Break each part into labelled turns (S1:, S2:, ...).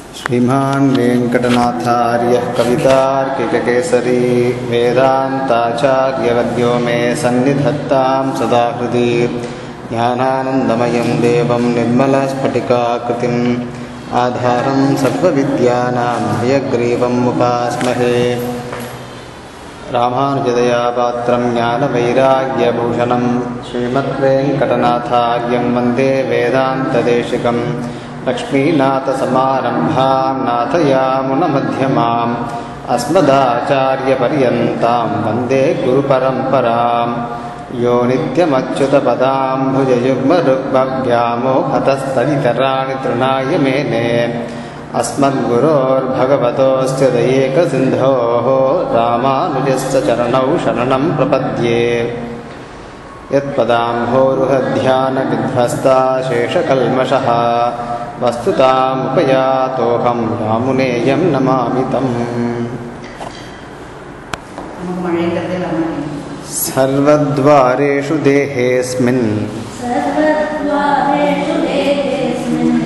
S1: श्रीमान् वेङ्कटनाथार्यः कवितार्किककेसरी वेदान्ताचार्यवर्यो मे सन्निधत्तां सदा हृदि ज्ञानानन्दमयं देवं निर्मलस्फटिकाकृतिम् आधारं सर्वविद्यानां हयग्रीवम् उपास्महे रामानुजदयापात्रं ज्ञानवैराग्यभूषणं श्रीमद्वेङ्कटनाथार्यं वन्दे वेदान्तदेशिकं लक्ष्मीनाथसमारम्भां नाथयामुनमध्यमाम् अस्मदाचार्यपर्यन्तां वन्दे गुरुपरम्परां यो नित्यमच्युतपदाम्भुजयुग्मरुग्मव्यामोहतस्तदितराणि तृणाय मेने अस्मद्गुरोर्भगवतोऽस्य दयेकसिन्धोः रामानुजस्य चरणौ शरणं प्रपद्ये यत्पदाम्भोरुहध्यानविध्वस्ता शेषकल्मषः वस्तुतामुपयातोऽहं रामुनेयं नमामि तम्
S2: നമുക്ക് മഴയുണ്ടത്തെ വന്നു
S1: सर्वद्वारेषु देहेऽस्मिन्
S3: सर्वद्वारेषु देहेऽस्मिन्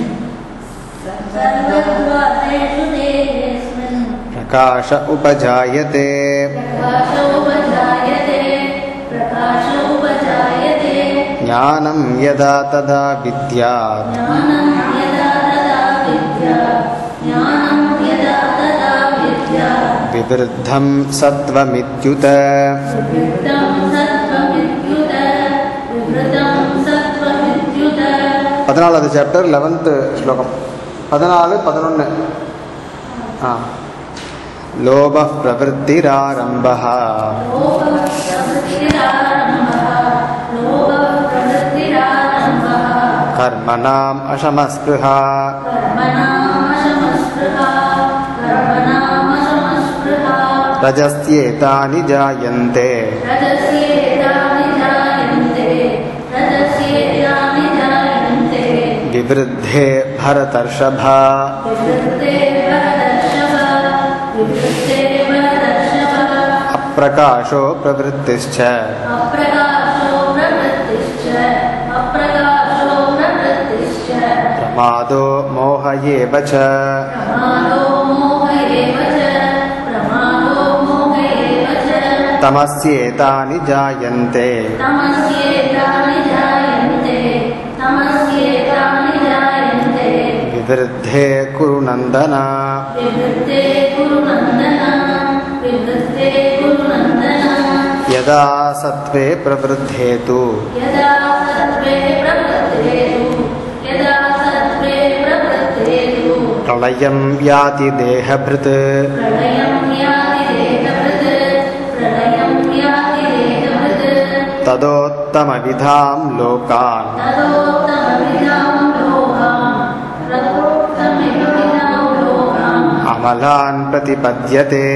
S3: सर्वद्वारेषु देहेऽस्मिन्
S1: प्रकाश उपजायते
S3: प्रकाशोपजायते प्रकाशोपजायते
S1: ज्ञानं यदा तदा विद्यात्
S3: ज्ञानं यदा तदा विद्या ज्ञानं यदा तदा विद्या
S1: विवृद्धं सत्त्वमित्युत
S3: विवृतं सत्त्वमित्युत विवृतं सत्त्वमित्युत
S1: பதினாலாவது சாப்டர் லெவன்த்து ஸ்லோகம் பதினாலு பதினொன்று ஆ லோப பிரவருத்திராரம்பः कर्मणाम् अशमस्पृहा रजस्येतानि जायन्ते विवृद्धे भरतर्षभा अप्रकाशो प्रवृत्तिश्च
S3: अप्रकाशो प्रवृत्तिश्च अप्रकाशो प्रवृत्तिश्च
S1: प्रमादो मोह एव च
S3: प्रमादो मोह एव च प्रमादो मोह एव च
S1: तमस्येतानि जायन्ते
S3: तमस्येतानि जायन्ते तमस्येतानि जायन्ते
S1: विवृद्धे कुरु नन्दन
S3: विवृत्ते कुरु नन्दन विवृत्ते कुरु नन्दन
S1: यदा सत्त्वे प्रवृद्धे तु
S3: यदा सत्त्वे प्रवृद्धेषु यदा सत्त्वे प्रवृद्धेषु
S1: प्रलयं याति देहभृत्
S3: प्रलयं याति देहभृत् प्रलयं याति देहभृत्
S1: तदोत्तमविधां लोकान्
S3: तदोत्तमविदां लोकान् तदोत्तमविदां लोकान्
S1: அமலான் பிரதிபத்தியதே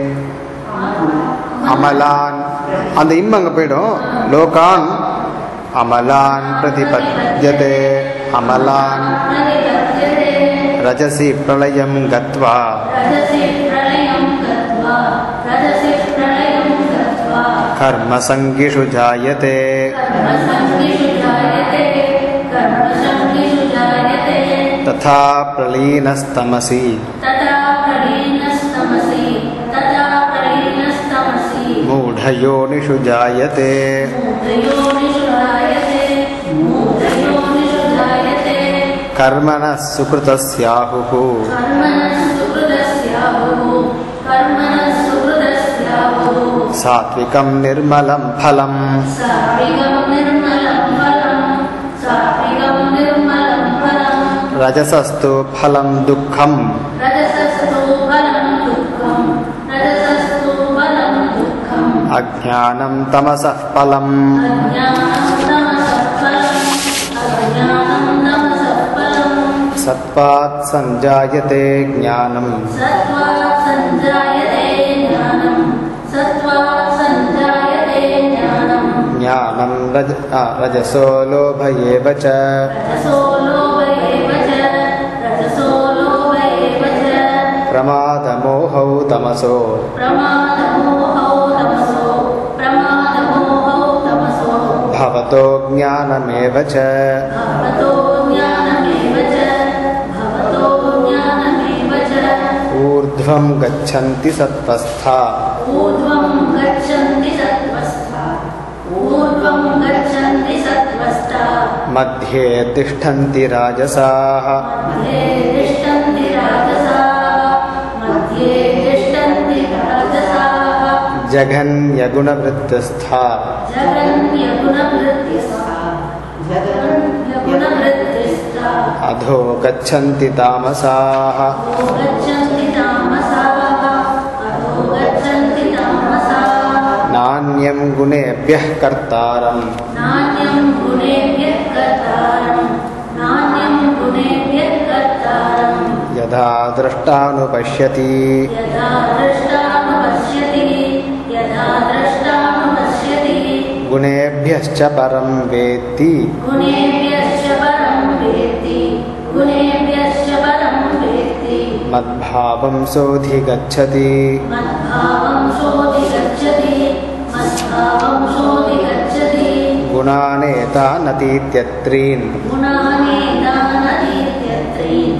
S1: அமலான் அந்த இம் அங்கே போயிடும் லோகான் அமலான் பிரதிபத்தியதே அமலான்
S3: प्रतिपद्यते
S1: ரஜசி பிரளயம் கத்வா
S3: रजसि प्रलयं गत्वा रजसि प्रलयं गत्वा
S1: கர்மசங்கிஷு ஜாயதே
S3: कर्मसङ्गिषु जायते कर्मसङ्गिषु जायते
S1: ததா பிரலீனஸ்தமசி
S3: तथा प्रलीनस्तमसि तथा प्रलीनस्तमसि
S1: மூடயோனிஷு ஜாயதே
S3: मूर्धयोनिषु जायते मूर्धयोनिषु जायते
S1: கர்மணः சுகிருதஸ்யாहुः
S3: कर्मणः सुहृदस्याहुः कर्मणः सुहृदस्याहुः
S1: சாத்விகம் நிர்மலம் ஃபலம்
S3: सात्विकं निर्मलं फलं सात्विकं निर्मलं फलं
S1: ரஜசஸ்து ஃபலம் துக்கம்
S3: रजसस्तु फलं दुःखं रजसस्तु फलं दुःखम्
S1: அஜானம் தமசः பலம்
S3: अज्ञानं तमसः फलम् अज्ञानं तमसः फलम्
S1: சத்வாத் சஞ்சாயதே ஞானம்
S3: सत्त्वात् सञ्जायते ज्ञानं सत्त्वात् सञ्जायते ज्ञानं
S1: ஞானம் ரஜ ஆ, ரஜசோ லோப ஏவ ச
S3: रजसो लोभ एव च रजसो लोभ एव च
S1: பிரமாதமோகௌ தமசோ
S3: प्रमादमोहौ तमसो प्रमादमोहौ तमसो
S1: भवतो ज्ञानमेव च
S3: भवतो ज्ञानमेव च भवतो ज्ञानमेव
S1: ऊर्ध्वं गच्छन्ति सत्त्वस्था
S3: ऊर्ध्वं गच्छन्ति सत्त्वस्था ऊर्ध्वं गच्छन्ति सत्त्वस्था
S1: मध्ये तिष्ठन्ति राजसाः
S3: मध्ये तिष्ठन्ति राजसाः मध्ये तिष्ठन्ति राजसाः
S1: जघन्यगुणवृत्तस्था
S3: जगन्यगुणवृत्तिस्था जगन्यगुणवृत्तिस्था
S1: अधो गच्छन्ति तामसाः
S3: अधो गच्छन्ति तामसाः अधो गच्छन्ति तामसाः
S1: नान्यं गुणेभ्यः कर्तारम्
S3: नान्यं गुणेभ्यः कर्तारं नान्यं गुणेभ्यः कर्तारं
S1: यथा द्रष्टानुपश्यति
S3: यथा द्रष्टानुपश्यति यथा द्रष्टानुपश्यति
S1: गुणेभ्यश्च परं वेत्ति
S3: गुणेभ्यश्च परं वेत्ति गुणेभ्यश्च परं वेत्ति
S1: मद्भावं सोऽधिगच्छति
S3: मद्भावं सोऽधिगच्छति मद्भावं सोऽधिगच्छति
S1: गुणानेतानतीत्यत्रीन्
S3: गुणानेतानतीत्यत्रीन्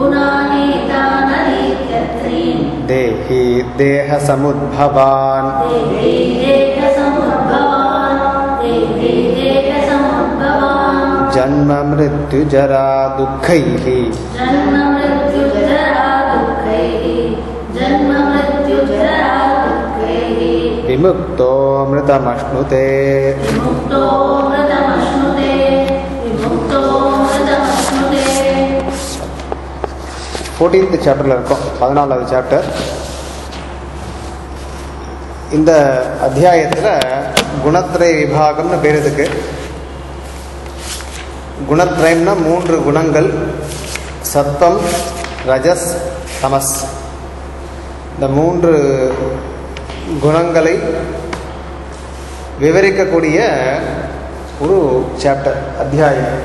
S3: गुणानेतानतीत्यत्रीन्
S1: देहि देहसमुद्भवान्
S3: देवे देहसमुद्भवान् देवे देहसमुद्भवान्
S1: जन्ममृत्युजरा दुःखैः
S3: जन्म मृत्युजरा दुःखैः जन्म मृत्युजरा दुःखैः
S1: विमुक्तो मृतमश्नुते
S3: विमुक्तो मृतमश्नुते विमुक्तो मृतमश्नुते
S1: ஃபோர்டீன்த் சாப்டரில் இருக்கோம் பதினாலாவது சாப்டர் இந்த அத்தியாயத்தில் குணத்திரை விபாகம்னு பேர் இதுக்கு குணத்ரயம்னா மூன்று குணங்கள் சத்வம் ரஜஸ் தமஸ் இந்த மூன்று குணங்களை விவரிக்கக்கூடிய ஒரு சாப்டர் அத்தியாயம்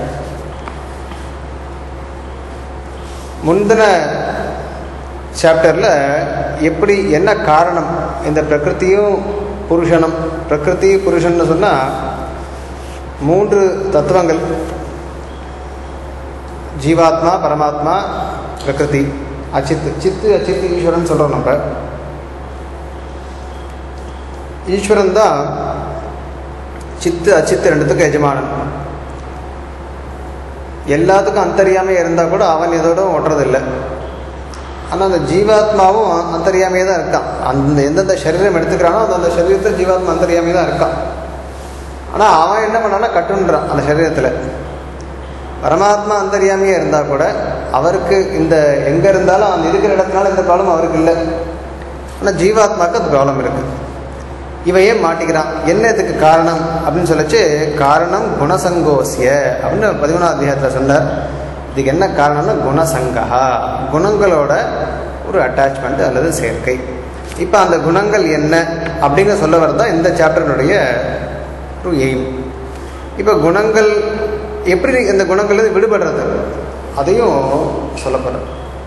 S1: முந்தின சாப்டரில் எப்படி என்ன காரணம் இந்த பிரகிருத்தியும் புருஷனும் பிரகிருதி புருஷன்னு சொன்னால் மூன்று தத்துவங்கள் ஜீவாத்மா பரமாத்மா பிரகிருதி அச்சித்து சித்து அச்சித்து ஈஸ்வரன் சொல்கிறோம் நம்ம ஈஸ்வரன் தான் சித்து அச்சித்து ரெண்டுத்துக்கும் எஜமானன் எல்லாத்துக்கும் அந்தரியாமையாக இருந்தால் கூட அவன் இதோட ஒட்டுறதில்லை ஆனால் அந்த ஜீவாத்மாவும் அந்தரியாமையே தான் இருக்கான் அந்த எந்தெந்த சரீரம் எடுத்துக்கிறானோ அந்த அந்த சரீரத்தில் ஜீவாத்மா அந்தரியாமே தான் இருக்கான் ஆனால் அவன் என்ன பண்ணான்னா கட்டுன்றான் அந்த சரீரத்தில் பரமாத்மா அந்தரியாமையே இருந்தால் கூட அவருக்கு இந்த எங்கே இருந்தாலும் அந்த இருக்கிற இடத்துனால இந்த ப்ராப்ளம் அவருக்கு இல்லை ஆனால் ஜீவாத்மாவுக்கு அந்த ப்ராப்ளம் இருக்குது இவன் ஏன் மாட்டிக்கிறான் என்ன இதுக்கு காரணம் அப்படின்னு சொல்லச்சு காரணம் குணசங்கோசிய அப்படின்னு பதிமூணாம் அத்தியாயத்தில் சொன்னார் இதுக்கு என்ன காரணம்னா குணசங்கா குணங்களோட ஒரு அட்டாச்மெண்ட் அல்லது சேர்க்கை இப்போ அந்த குணங்கள் என்ன அப்படிங்கிற சொல்ல வரதான் இந்த சாப்டருடைய ஒரு எய்ம் இப்போ குணங்கள் எப்படி இந்த குணங்கள் விடுபடுறது அதையும் சொல்லப்படுறது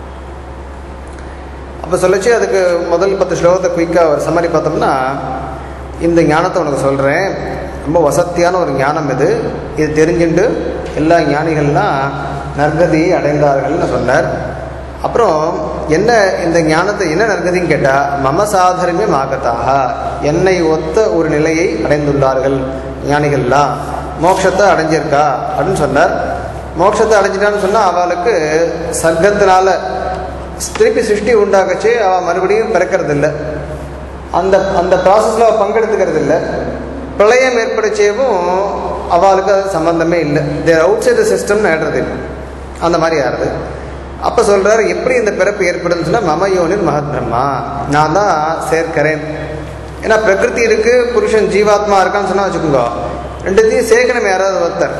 S1: அப்போ சொல்லச்சு அதுக்கு முதல் பத்து ஸ்லோகத்தை குயிக்காக ஒரு சம்மரி பார்த்தோம்னா இந்த ஞானத்தை உனக்கு சொல்கிறேன் ரொம்ப வசத்தியான ஒரு ஞானம் இது இது தெரிஞ்சுண்டு எல்லா ஞானிகள்லாம் நற்கதியை அடைந்தார்கள்னு சொன்னார் அப்புறம் என்ன இந்த ஞானத்தை என்ன நற்கதின்னு கேட்டால் மம சாதரமே ஆகத்தாக என்னை ஒத்த ஒரு நிலையை அடைந்துள்ளார்கள் ஞானிகள்லாம் மோட்சத்தை அடைஞ்சிருக்கா அப்படின்னு சொன்னார் மோட்சத்தை அடைஞ்சிட்டான்னு சொன்னால் அவளுக்கு சர்க்கத்தினால திருப்பி சிருஷ்டி உண்டாகச்சு அவள் மறுபடியும் பிறக்கிறது இல்லை அந்த அந்த ப்ராசஸில் அவள் பங்கெடுத்துக்கிறது இல்லை பிரளயம் ஏற்படுச்சேவும் அவளுக்கு அது சம்மந்தமே இல்லை தேர் அவுட் சைட் சிஸ்டம்னு ஆடுறது இல்லை அந்த மாதிரி ஆறுது அப்போ சொல்கிறார் எப்படி இந்த பிறப்பு ஏற்படுதுன்னு சொன்னால் மமயோனின் மகத் பிரம்மா நான் தான் சேர்க்கிறேன் ஏன்னா பிரகிருதி இருக்குது புருஷன் ஜீவாத்மா இருக்கான்னு சொன்னால் வச்சுக்கோங்க ரெண்டுத்தையும் சேர்க்கணும் யாராவது ஒருத்தர்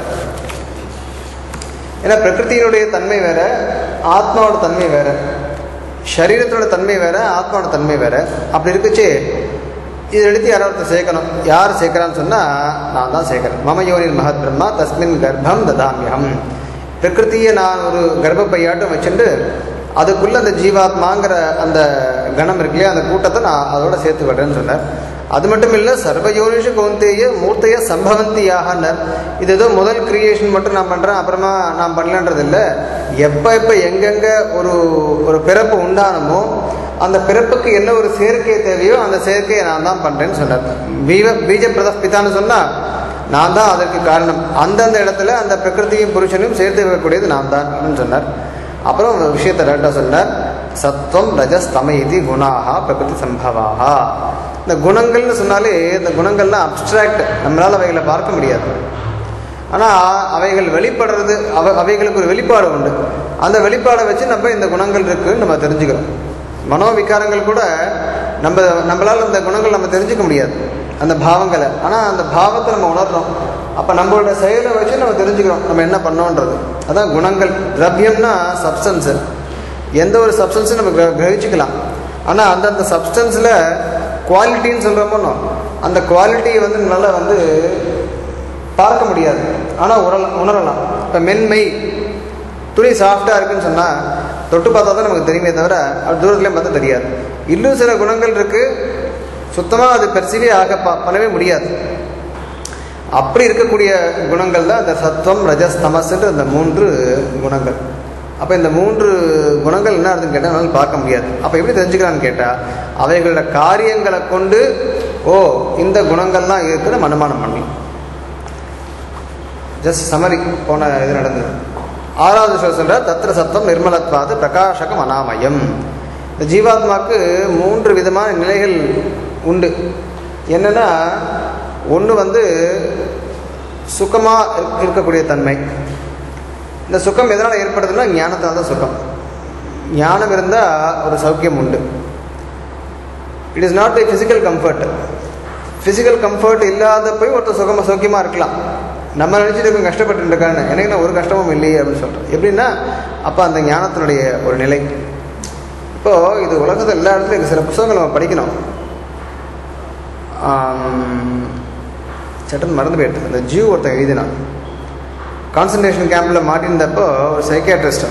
S1: ஏன்னா பிரகிருத்தியினுடைய தன்மை வேற ஆத்மாவோட தன்மை வேற சரீரத்தோட தன்மை வேற ஆத்மாவோட தன்மை வேற அப்படி இருக்குச்சு இது எடுத்து யாராவது ஒருத்தர் சேர்க்கணும் யார் சேர்க்கிறான்னு சொன்னால் நான் தான் சேர்க்கிறேன் மம யோனின் மகத் பிரம்மா தஸ்மின் கர்ப்பம் ததாமியம் பிரகிருத்தியை நான் ஒரு கர்ப்பப்பையாட்டம் வச்சுட்டு அதுக்குள்ளே அந்த ஜீவாத்மாங்கிற அந்த கணம் இருக்கு இல்லையா அந்த கூட்டத்தை நான் அதோட சேர்த்து விடுறேன்னு சொன்னார் அது மட்டும் இல்லை சர்வயோனிஷ கௌந்தேய மூர்த்தைய சம்பவந்தியாகனர் இது ஏதோ முதல் கிரியேஷன் மட்டும் நான் பண்ணுறேன் அப்புறமா நான் பண்ணலன்றது இல்லை எப்போ எப்போ எங்கெங்கே ஒரு ஒரு பிறப்பு உண்டானமோ அந்த பிறப்புக்கு என்ன ஒரு சேர்க்கை தேவையோ அந்த சேர்க்கையை நான் தான் பண்ணுறேன்னு சொன்னார் பீஜ பீஜ பிரதஸ்பிதான்னு சொன்னால் நான் தான் அதற்கு காரணம் அந்தந்த இடத்துல அந்த பிரகிருதியும் புருஷனையும் சேர்த்து வைக்கக்கூடியது நான் தான் அப்படின்னு சொன்னார் அப்புறம் ஒரு விஷயத்தை டேட்டா சொன்னார் சத்வம் ரஜஸ் தம இது குணாகா பிரகிருதி சம்பவாகா இந்த குணங்கள்னு சொன்னாலே இந்த குணங்கள்லாம் அப்ட்ராக்ட் நம்மளால் அவைகளை பார்க்க முடியாது ஆனால் அவைகள் வெளிப்படுறது அவ அவைகளுக்கு ஒரு வெளிப்பாடு உண்டு அந்த வெளிப்பாடை வச்சு நம்ம இந்த குணங்கள் இருக்குன்னு நம்ம தெரிஞ்சுக்கிறோம் மனோவிகாரங்கள் கூட நம்ம நம்மளால் அந்த குணங்கள் நம்ம தெரிஞ்சுக்க முடியாது அந்த பாவங்களை ஆனால் அந்த பாவத்தை நம்ம உணர்றோம் அப்போ நம்மளோட செயலை வச்சு நம்ம தெரிஞ்சுக்கிறோம் நம்ம என்ன பண்ணோன்றது அதான் குணங்கள் திரவியம்னா சப்ஸ்டன்ஸு எந்த ஒரு சப்ஸ்டன்ஸும் நம்ம கிர- கிரகிச்சுக்கலாம் ஆனால் அந்தந்த சப்ஸ்டன்ஸில் குவாலிட்டின்னு சொல்கிறோமோ அந்த குவாலிட்டியை வந்து நல்லா வந்து பார்க்க முடியாது ஆனால் உணரலாம் உணரலாம் இப்போ மென்மை துணி சாஃப்டாக இருக்குன்னு சொன்னால் தொட்டு பார்த்தா தான் நமக்கு தெரியுமே தவிர அது தூரத்துலேயும் பார்த்தா தெரியாது இன்னும் சில குணங்கள் இருக்குது சுத்தமாக அது பெர்சிவே ஆக ப- பண்ணவே முடியாது அப்படி இருக்கக்கூடிய குணங்கள் தான் இந்த சத்வம் ரஜஸ் தமஸ்ன்ற இந்த மூன்று குணங்கள் அப்போ இந்த மூன்று குணங்கள் என்ன அர்த்தம் கேட்டால் நம்மளால பார்க்க முடியாது அப்போ எப்படி தெரிஞ்சுக்கலான்னு கேட்டால் அவைகளோட காரியங்களை கொண்டு ஓ இந்த குணங்கள்லாம் இருக்குன்னு அனுமானம் பண்ணலாம் ஜஸ்ட் சமரி போன இது நடந்தது ஆறாவது ஸ்லோகம் சொல்ற தத்திர சத்தம் நிர்மலத்வாது பிரகாசகம் அனாமயம் இந்த ஜீவாத்மாக்கு மூன்று விதமான நிலைகள் உண்டு என்னன்னா ஒன்று வந்து சுகமாக இருக்கக்கூடிய தன்மை இந்த சுகம் எதனால் ஏற்படுதுன்னா ஞானத்தால் தான் சுகம் ஞானம் இருந்தால் ஒரு சௌக்கியம் உண்டு it is not a physical comfort physical comfort இல்லாத போய் ஒருத்தர் சுகமாக சௌக்கியமாக இருக்கலாம் நம்ம நினச்சிட்டு இருக்கோம் கஷ்டப்பட்டு இருக்கான்னு எனக்கு நான் ஒரு கஷ்டமும் இல்லையே அப்படின்னு சொல்கிறேன் எப்படின்னா அப்போ அந்த ஞானத்தினுடைய ஒரு நிலை இப்போது இது உலகத்தில் எல்லா இடத்துலையும் இருக்கு. சில புத்தகங்கள் நம்ம படிக்கணும் ஆம், சட்டன் மறந்து போயிட்டு இந்த ஜியூ ஒருத்தன் எழுதினான் கான்சன்ட்ரேஷன் கேம்பில் மாட்டியிருந்தப்போ ஒரு சைக்கியாட்ரிஸ்ட்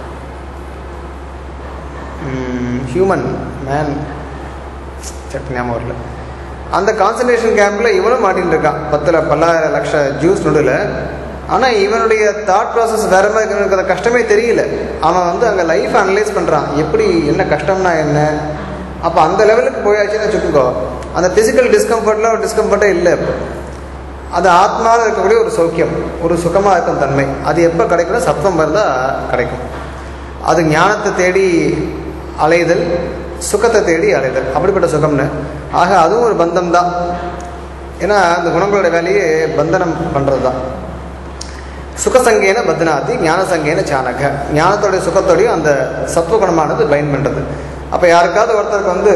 S1: ஹியூமன் மேன் சட்டு ஞாபகம் வரல அந்த கான்சன்ட்ரேஷன் கேம்பில் இவனும் மாட்டின்னு இருக்கான் பத்தில் பல்லாயிரம் லட்ச ஜூஸ் நடுவில் ஆனால் இவனுடைய தாட் ப்ராசஸ் வேற மாதிரி இருக்கு. இவனுக்கு அந்த கஷ்டமே தெரியல அவன் வந்து அங்கே லைஃப் அனலைஸ் பண்ணுறான் எப்படி என்ன கஷ்டம்னா என்ன அப்போ அந்த லெவலுக்கு போயாச்சுன்னு வச்சுக்கோ அந்த ஃபிசிக்கல் டிஸ்கம்ஃபர்ட்டில் ஒரு டிஸ்கம்ஃபர்ட்டே இல்லை இப்போ அது ஆத்மாவில் இருக்கக்கூடிய ஒரு சௌக்கியம் ஒரு சுகமாக இருக்கும் தன்மை அது எப்போ கிடைக்கும்னா சத்வம் இருந்தால் கிடைக்கும் அது ஞானத்தை தேடி அலைதல் சுகத்தை தேடி அலைதல் அப்படிப்பட்ட சுகம்னு ஆக அதுவும் ஒரு பந்தம் தான் ஏன்னா அந்த குணங்களோட வேலையே பந்தனம் பண்ணுறது தான் சுகசங்கேன பத்னாதி ஞானசங்கேன சாணக ஞானத்தோடைய சுகத்தோடையும் அந்த சத்துவகுணமானது பைன் பண்ணுறது அப்போ யாருக்காவது ஒருத்தருக்கு வந்து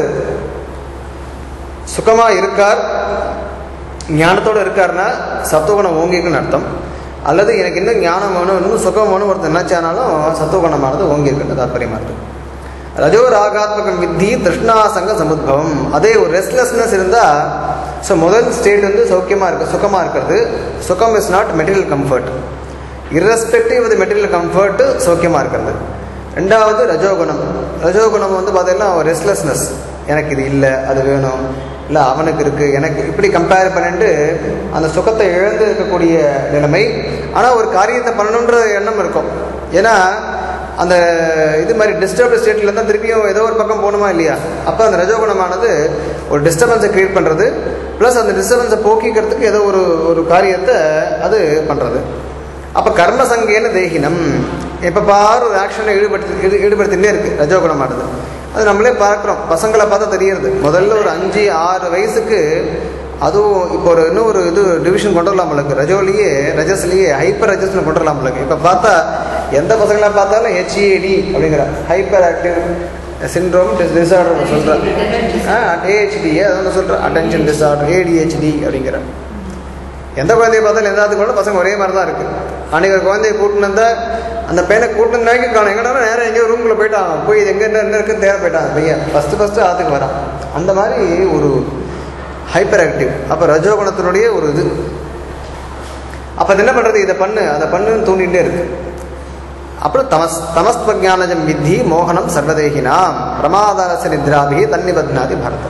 S1: சுகமாக இருக்கார் ஞானத்தோடு இருக்காருன்னா சத்துவகுணம் ஓங்கிருக்குன்னு அர்த்தம் அல்லது எனக்கு இன்னும் ஞானம் வேணும் இன்னும் சுகம் வேணும் ஒருத்தர் நினைச்சானாலும் சத்துவகுணமானது ஓங்கியிருக்குன்னு தாற்பயமாக இருக்குது ரஜோ ராகாத்மகம் வித்தி திருஷ்ணாசங்க சமுத்பவம் அதே ஒரு ரெஸ்ட்லெஸ்னஸ் இருந்தால் ஸோ முதல் ஸ்டேட் வந்து சௌக்கியமாக இருக்குது சுகமாக இருக்கிறது சுகம் is not material comfort irrespective of the material comfort சௌக்கியமாக இருக்கிறது ரெண்டாவது ரஜோகுணம் ரஜோகுணம் வந்து பார்த்தீங்கன்னா ஒரு ரெஸ்ட்லெஸ்னஸ் எனக்கு இது இல்லை அது வேணும் இல்லை அவனுக்கு இருக்குது எனக்கு இப்படி கம்பேர் பண்ணிட்டு அந்த சுகத்தை இழந்து இருக்கக்கூடிய நிலைமை ஆனால் ஒரு காரியத்தை பண்ணணுன்ற எண்ணம் இருக்கும் ஏன்னா அந்த இது மாதிரி டிஸ்டர்ப் ஸ்டேட்டில் இருந்தால் திருப்பியும் ஏதோ ஒரு பக்கம் போகணுமா இல்லையா அப்போ அந்த ரஜோகுணமானது ஒரு டிஸ்டர்பன்ஸை க்ரியேட் பண்ணுறது ப்ளஸ் அந்த டிஸ்டர்பன்ஸை போக்கிக்கிறதுக்கு ஏதோ ஒரு ஒரு காரியத்தை அது பண்ணுறது அப்போ கர்ம சங்கேன தேகினம் எப்போ பாரு ஒரு ஆக்ஷனை ஈடுபடுத்தி ஈடு ஈடுபடுத்திகிட்டே இருக்குது ரஜோகுணமானது அது நம்மளே பார்க்குறோம் பசங்களை பார்த்தா தெரியுது முதல்ல ஒரு அஞ்சு ஆறு வயசுக்கு அதுவும் இப்போ ஒரு இன்னும் ஒரு இது டிவிஷன் கொண்டு வரலாம் உங்களுக்கு ரஜோலியே ரஜஸ்லேயே ஹைப்பர் ரஜஸ்னு கொண்டு வரலாம் உங்களுக்கு இப்போ பார்த்தா எந்த பசங்களை பார்த்தாலும் ஹெச்ஏடி அப்படிங்கிற ஹைப்பர் ஆக்டிவ் சிண்ட்ரோம் டிஸார்டர் சொல்கிறேன் ஆ ஏஹெச்டி அது ஒன்று சொல்கிறேன் அட்டென்ஷன் டிஸார்டர் ஏடிஹெச்டி அப்படிங்கிற எந்த குழந்தைய பார்த்தாலும் எல்லாத்துக்கும் கூட பசங்க ஒரே மாதிரி தான் இருக்குது அன்றைக்கி ஒரு குழந்தைய கூட்டின்னு வந்தா அந்த பையனை கூட்டின்னு நாய்க்கு காணும் எங்கடா நேரம் எங்கேயோ ரூம்குள்ளே போயிட்டான் போய் இது எங்கே என்ன என்ன இருக்குன்னு தேட போயிட்டான் அந்த பையன் ஃபஸ்ட்டு ஃபஸ்ட்டு ஆற்றுக்கு வரான் அந்த மாதிரி ஒரு ஹைப்பர் ஆக்டிவ் அப்போ ரஜோகுணத்தினுடைய ஒரு இது அப்போ அது என்ன பண்ணுறது இதை பண்ணு அதை பண்ணுன்னு தூண்டிகிட்டே இருக்கு அப்புறம் தமஸ் தமஸ்வஜானஜம் வித்தி மோகனம் சர்வதேகினாம் பிரமாதாரச நித்ராபிகி தன்னிபத்னாதி பரதம்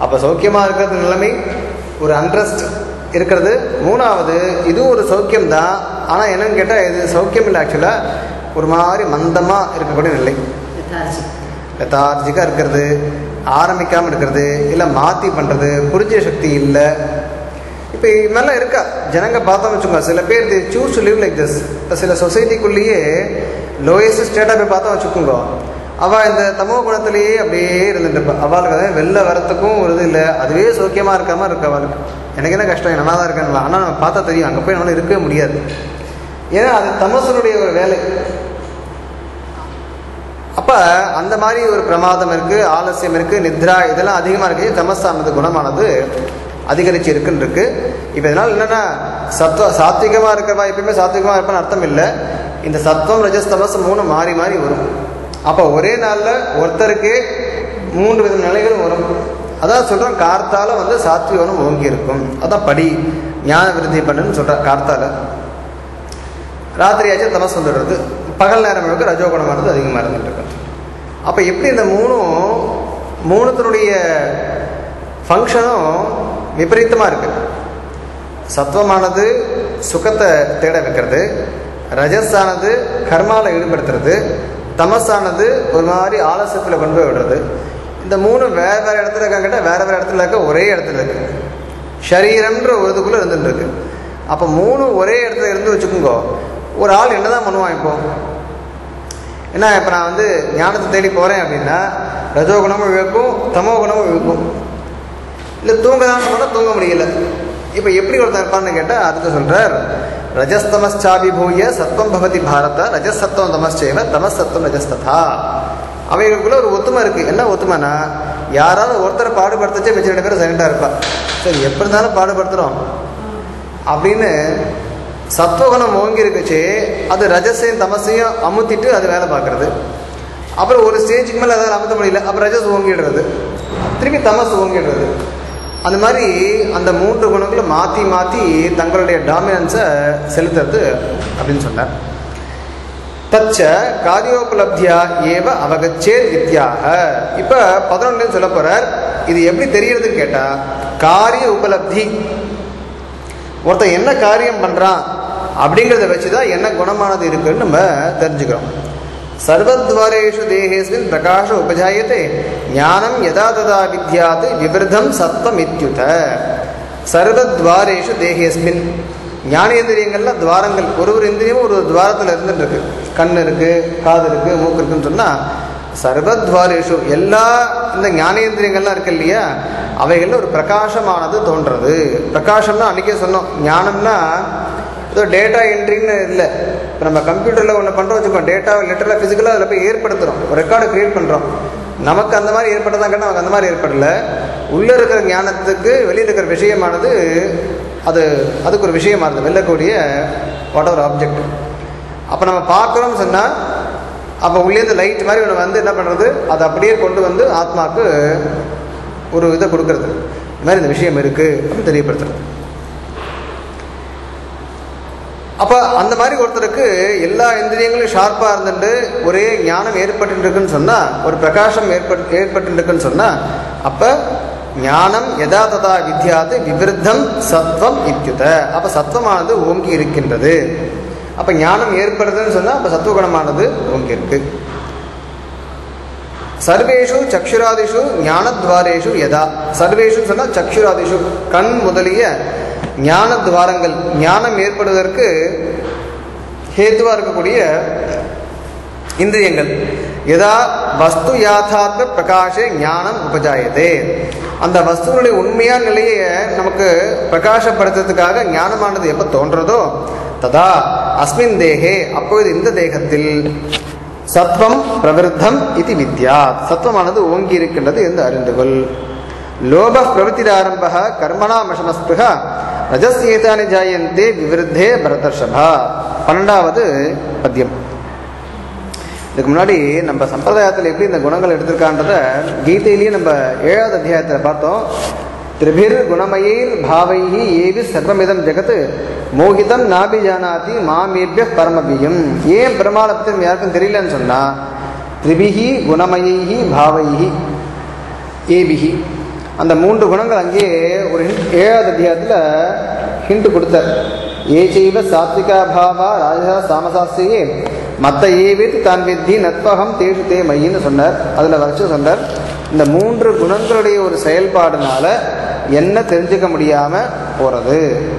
S1: அப்போ சௌக்கியமாக இருக்கிறது நிலைமை ஒரு அண்ட்ரஸ்ட் இருக்கிறது மூணாவது இதுவும் ஒரு சௌக்கியம் தான் ஆனால் என்னன்னு கேட்டால் இது சௌக்கியம் இல்லை ஆக்சுவலாக ஒரு மாதிரி மந்தமாக இருக்கக்கூடிய நிலை
S2: lethargic.
S1: லெத்தார்ஜிக்காக இருக்கிறது ஆரம்பிக்காமல் இருக்கிறது இல்லை மாற்றி பண்ணுறது புரிஞ்ச சக்தி இல்லை இப்போ இது மாதிரிலாம் இருக்கா ஜனங்க பார்த்தோம் வச்சுக்கோங்க சில பேர் they choose to live like this இப்போ சில சொசைட்டிக்குள்ளேயே லோயஸ்ட் ஸ்டேட்டாக போய் பார்த்தோம் வச்சுக்கோங்க அவள் இந்த தமோ குணத்திலேயே அப்படியே இருந்துட்டு இருப்பா அவளுக்கு அதாவது வெளில வரத்துக்கும் ஒரு இது இல்லை அதுவே சௌக்கியமாக இருக்க மாதிரி இருக்கு அவளுக்கு எனக்கு என்ன கஷ்டம் நல்லா தான் இருக்கேன் ஆனால் நம்ம பார்த்தா தெரியும் அங்கே போய் நம்மளால இருக்கவே முடியாது ஏன்னா அது தமசனுடைய ஒரு வேலை அப்போ அந்த மாதிரி ஒரு பிரமாதம் இருக்குது ஆலசியம் இருக்குது நித்ரா இதெல்லாம் அதிகமாக இருக்குது தமசானது குணமானது அதிகரிச்சு இருக்குன்னு இருக்கு இப்போ இதனால் என்னென்னா சத்வ சாத்விகமாக இருக்கிறவா எப்பயுமே சாத்விகமாக இருப்பான்னு அர்த்தம் இல்லை இந்த சத்வம் ரஜஸ் தமஸ் மூணு மாறி மாறி வரும் அப்போ ஒரே நாளில் ஒருத்தருக்கே மூன்று வித நிலைகள் வரும் அதான் சொல்கிறோம் கார்த்தால வந்து சாத்விகனும் ஓங்கி இருக்கும் அதான் படி ஞான விருத்தி பண்ணுன்னு சொல்கிறேன் கார்த்தால ராத்திரியாச்சும் தமஸ் வந்துடுறது பகல் நேரம் முழுக்க ரஜோகுணமானது அதிகமாக இருந்துட்டு இருக்கு அப்போ எப்படி இந்த மூணும் மூணுத்தினுடைய ஃபங்க்ஷனும் விபரீதமாக இருக்கு சத்வமானது சுகத்தை தேட வைக்கிறது ரஜஸானது கர்மாவில் ஈடுபடுத்துறது தமஸானது ஒரு மாதிரி ஆலசத்தில் கொண்டு போய் விடுறது இந்த மூணு வேறு வேறு இடத்துல இருக்காங்கிட்ட வேறு வேறு இடத்துல இருக்க ஒரே இடத்துல இருக்கு ஷரீரம்ன்ற ஒரு இதுக்குள்ளே இருந்துட்டு இருக்கு அப்போ மூணு ஒரே இடத்துல இருந்து வச்சுக்கோங்க ஒரு ஆள் என்னதான் பண்ணுவான் இப்போ ஏன்னா இப்போ நான் வந்து ஞானத்தை தேடி போகிறேன் அப்படின்னா ரஜோகுணமும் இழுக்கும் தமோ குணமும் இழுக்கும் இல்லை தூங்கதான்னு சொன்னால் தூங்க முடியல இப்போ எப்படி ஒருத்தன் இருப்பான்னு கேட்டால் அதுக்கு சொல்கிறார் ரஜஸ்தமஸ்சாபிபூய சத்வம் பவதி பாரத ரஜசத்வம் தமஸ்சேவ தமசத்வம் ரஜஸ்ததா அவைகளுக்குள்ள ஒரு ஒத்துமை இருக்குது என்ன ஒத்துமைனா யாராவது ஒருத்தரை பாடுபடுத்தச்சே மிச்சம் ரெண்டு பேரும் சைலண்டாக இருப்பா சரி எப்படி இருந்தாலும் பாடுபடுத்துகிறோம் அப்படின்னு சத்வகுணம் ஓங்கி இருக்குச்சு அது ரஜஸையும் தமசையும் அமுத்திட்டு அது வேலை பார்க்குறது அப்புறம் ஒரு ஸ்டேஜுக்கு மேலே அதால் அமுத்த முடியல அப்புறம் ரஜஸ் ஓங்கிடுறது திருப்பி தமஸ் ஓங்கிடுறது அந்த மாதிரி அந்த மூன்று குணங்களும் மாற்றி மாற்றி தங்களுடைய டாமினன்ஸை செலுத்துறது அப்படின்னு சொன்னார் தச்ச காரியோபலப்தியா ஏவ அவகச்சே வித்யாக இப்போ பதினொன்று சொல்ல போகிறார் இது எப்படி தெரியறதுன்னு கேட்டால் காரிய உபலப்தி ஒருத்தன் என்ன காரியம் பண்ணுறான் அப்படிங்கிறத வச்சு தான் என்ன குணமானது இருக்குன்னு நம்ம தெரிஞ்சுக்கிறோம் சர்வத்வாரேஷு தேகேஸ்மின் பிரகாஷ உபஜாயத்தை ஞானம் யதா ததா வித்யாத் விவருதம் சத்வம் இத்யுத சர்வத்வாரேஷு தேகேஸ்மின் ஞானேந்திரியங்கள்ல துவாரங்கள் ஒரு ஒரு இந்திரியமும் ஒரு ஒரு துவாரத்தில் இருந்துட்டு இருக்கு கண் இருக்கு காது இருக்கு மூக்கு இருக்குன்னு சொன்னால் சர்வத்வாரேஷு எல்லா இந்த ஞானேந்திரியங்கள்லாம் இருக்கு இல்லையா அவைகளில் ஒரு பிரகாசமானது தோன்றது பிரகாசம்னா அன்றைக்கே சொன்னோம் ஞானம்னா ஏதோ டேட்டா என்ட்ரின்னு இல்லை இப்போ நம்ம கம்ப்யூட்டரில் ஒன்று பண்ணுறோம் வச்சுக்கோம் டேட்டாவை லெட்டரில் ஃபிசிக்கலாக அதில் போய் ஏற்படுத்துகிறோம் ஒரு ரெக்கார்டு க்ரியேட் பண்ணுறோம் நமக்கு அந்த மாதிரி ஏற்பட்டதாங்க நமக்கு அந்த மாதிரி ஏற்படல உள்ளே இருக்கிற ஞானத்துக்கு வெளியே இருக்கிற விஷயமானது அது அதுக்கு ஒரு விஷயமானது வெல்லக்கூடிய வாட் எவர் ஆப்ஜெக்ட் அப்போ நம்ம பார்க்குறோம்னு சொன்னால் அப்போ உள்ளேருந்து லைட் மாதிரி ஒன்று வந்து என்ன பண்ணுறது அதை அப்படியே கொண்டு வந்து ஆத்மாவுக்கு ஒரு இதை கொடுக்கறது இந்த மாதிரி இந்த விஷயம் இருக்குது அப்படின்னு தெரியப்படுத்துறது அப்போ அந்த மாதிரி ஒருத்தருக்கு எல்லா இந்திரியங்களும் ஷார்ப்பாக இருந்துட்டு ஒரே ஞானம் ஏற்பட்டுருக்குன்னு சொன்னால் ஒரு பிரகாசம் ஏற்பட்டு ஏற்பட்டுருக்குன்னு சொன்னால் அப்போ ஞானம் யதா ததா வித்யாது விவிருத்தம் சத்வம் இத்யுத அப்போ சத்வமானது ஓங்கி இருக்கின்றது அப்போ ஞானம் ஏற்படுதுன்னு சொன்னால் அப்போ சத்துவகுணமானது ஓங்கி இருக்கு சர்வேஷு சக்ஷுராதிஷு ஞானத்வாரேஷு யதா சர்வேஷு சொன்னால் சக்ஷுராதிஷு கண் முதலிய ஞானத்வாரங்கள் ஞானம் ஏற்படுவதற்கு ஹேத்துவாக இருக்கக்கூடிய இந்திரியங்கள் எதா வஸ்து யாதாத்ம பிரகாஷே ஞானம் உபஜாயதே அந்த வஸ்துவனுடைய உண்மையான நிலையை நமக்கு பிரகாசப்படுத்துறதுக்காக ஞானமானது எப்போ தோன்றதோ ததா அஸ்மின் தேகே அப்பொழுது இந்த தேகத்தில் சத்வம் பிரவிருத்தம் இது வித்யா சத்வமானது ஓங்கி இருக்கின்றது என்று அறிந்து கொள் லோப பிரவೃತ್ತಿராரம்ப கர்மணா மஷமஸ்பிருக ரஜஸ்யேதானி ஜாயந்தே விவிருத்தே பரதர்ஷபா பன்னெண்டாவது பத்தியம் இதுக்கு முன்னாடி நம்ம சம்பிரதாயத்தில் எப்படி இந்த குணங்கள் எடுத்திருக்கான்றத கீதையிலேயே நம்ம ஏழாவது அத்தியாயத்தில் பார்த்தோம் திரிபிர் குணமயீர் பாவைஹி ஏவி சர்வமிதம் ஜெகத் மோகிதம் நாபி ஜானாதி மாமேபிய பரமபியம் ஏன் பெருமாளை பற்றி நம்ம யாருக்கும் தெரியலன்னு சொன்னால் திரிபிஹி குணமயைஹி பாவைஹி ஏபிஹி அந்த மூன்று குணங்கள் அங்கேயே ஒரு hint- ஏழாவது அத்தியாயத்தில் ஹிண்ட் கொடுத்தார் ஏச்சைவ சாத்விகா பாவா ராஜா சாமசாஸ்திரியே மத்த ஏவித் தான் வித்தி நத்வகம் தேஷு தே மையின்னு சொன்னார் அதில் வச்சு சொன்னார் இந்த மூன்று குணங்களுடைய ஒரு செயல்பாடுனால என்ன தெரிஞ்சுக்க முடியாமல் போகிறது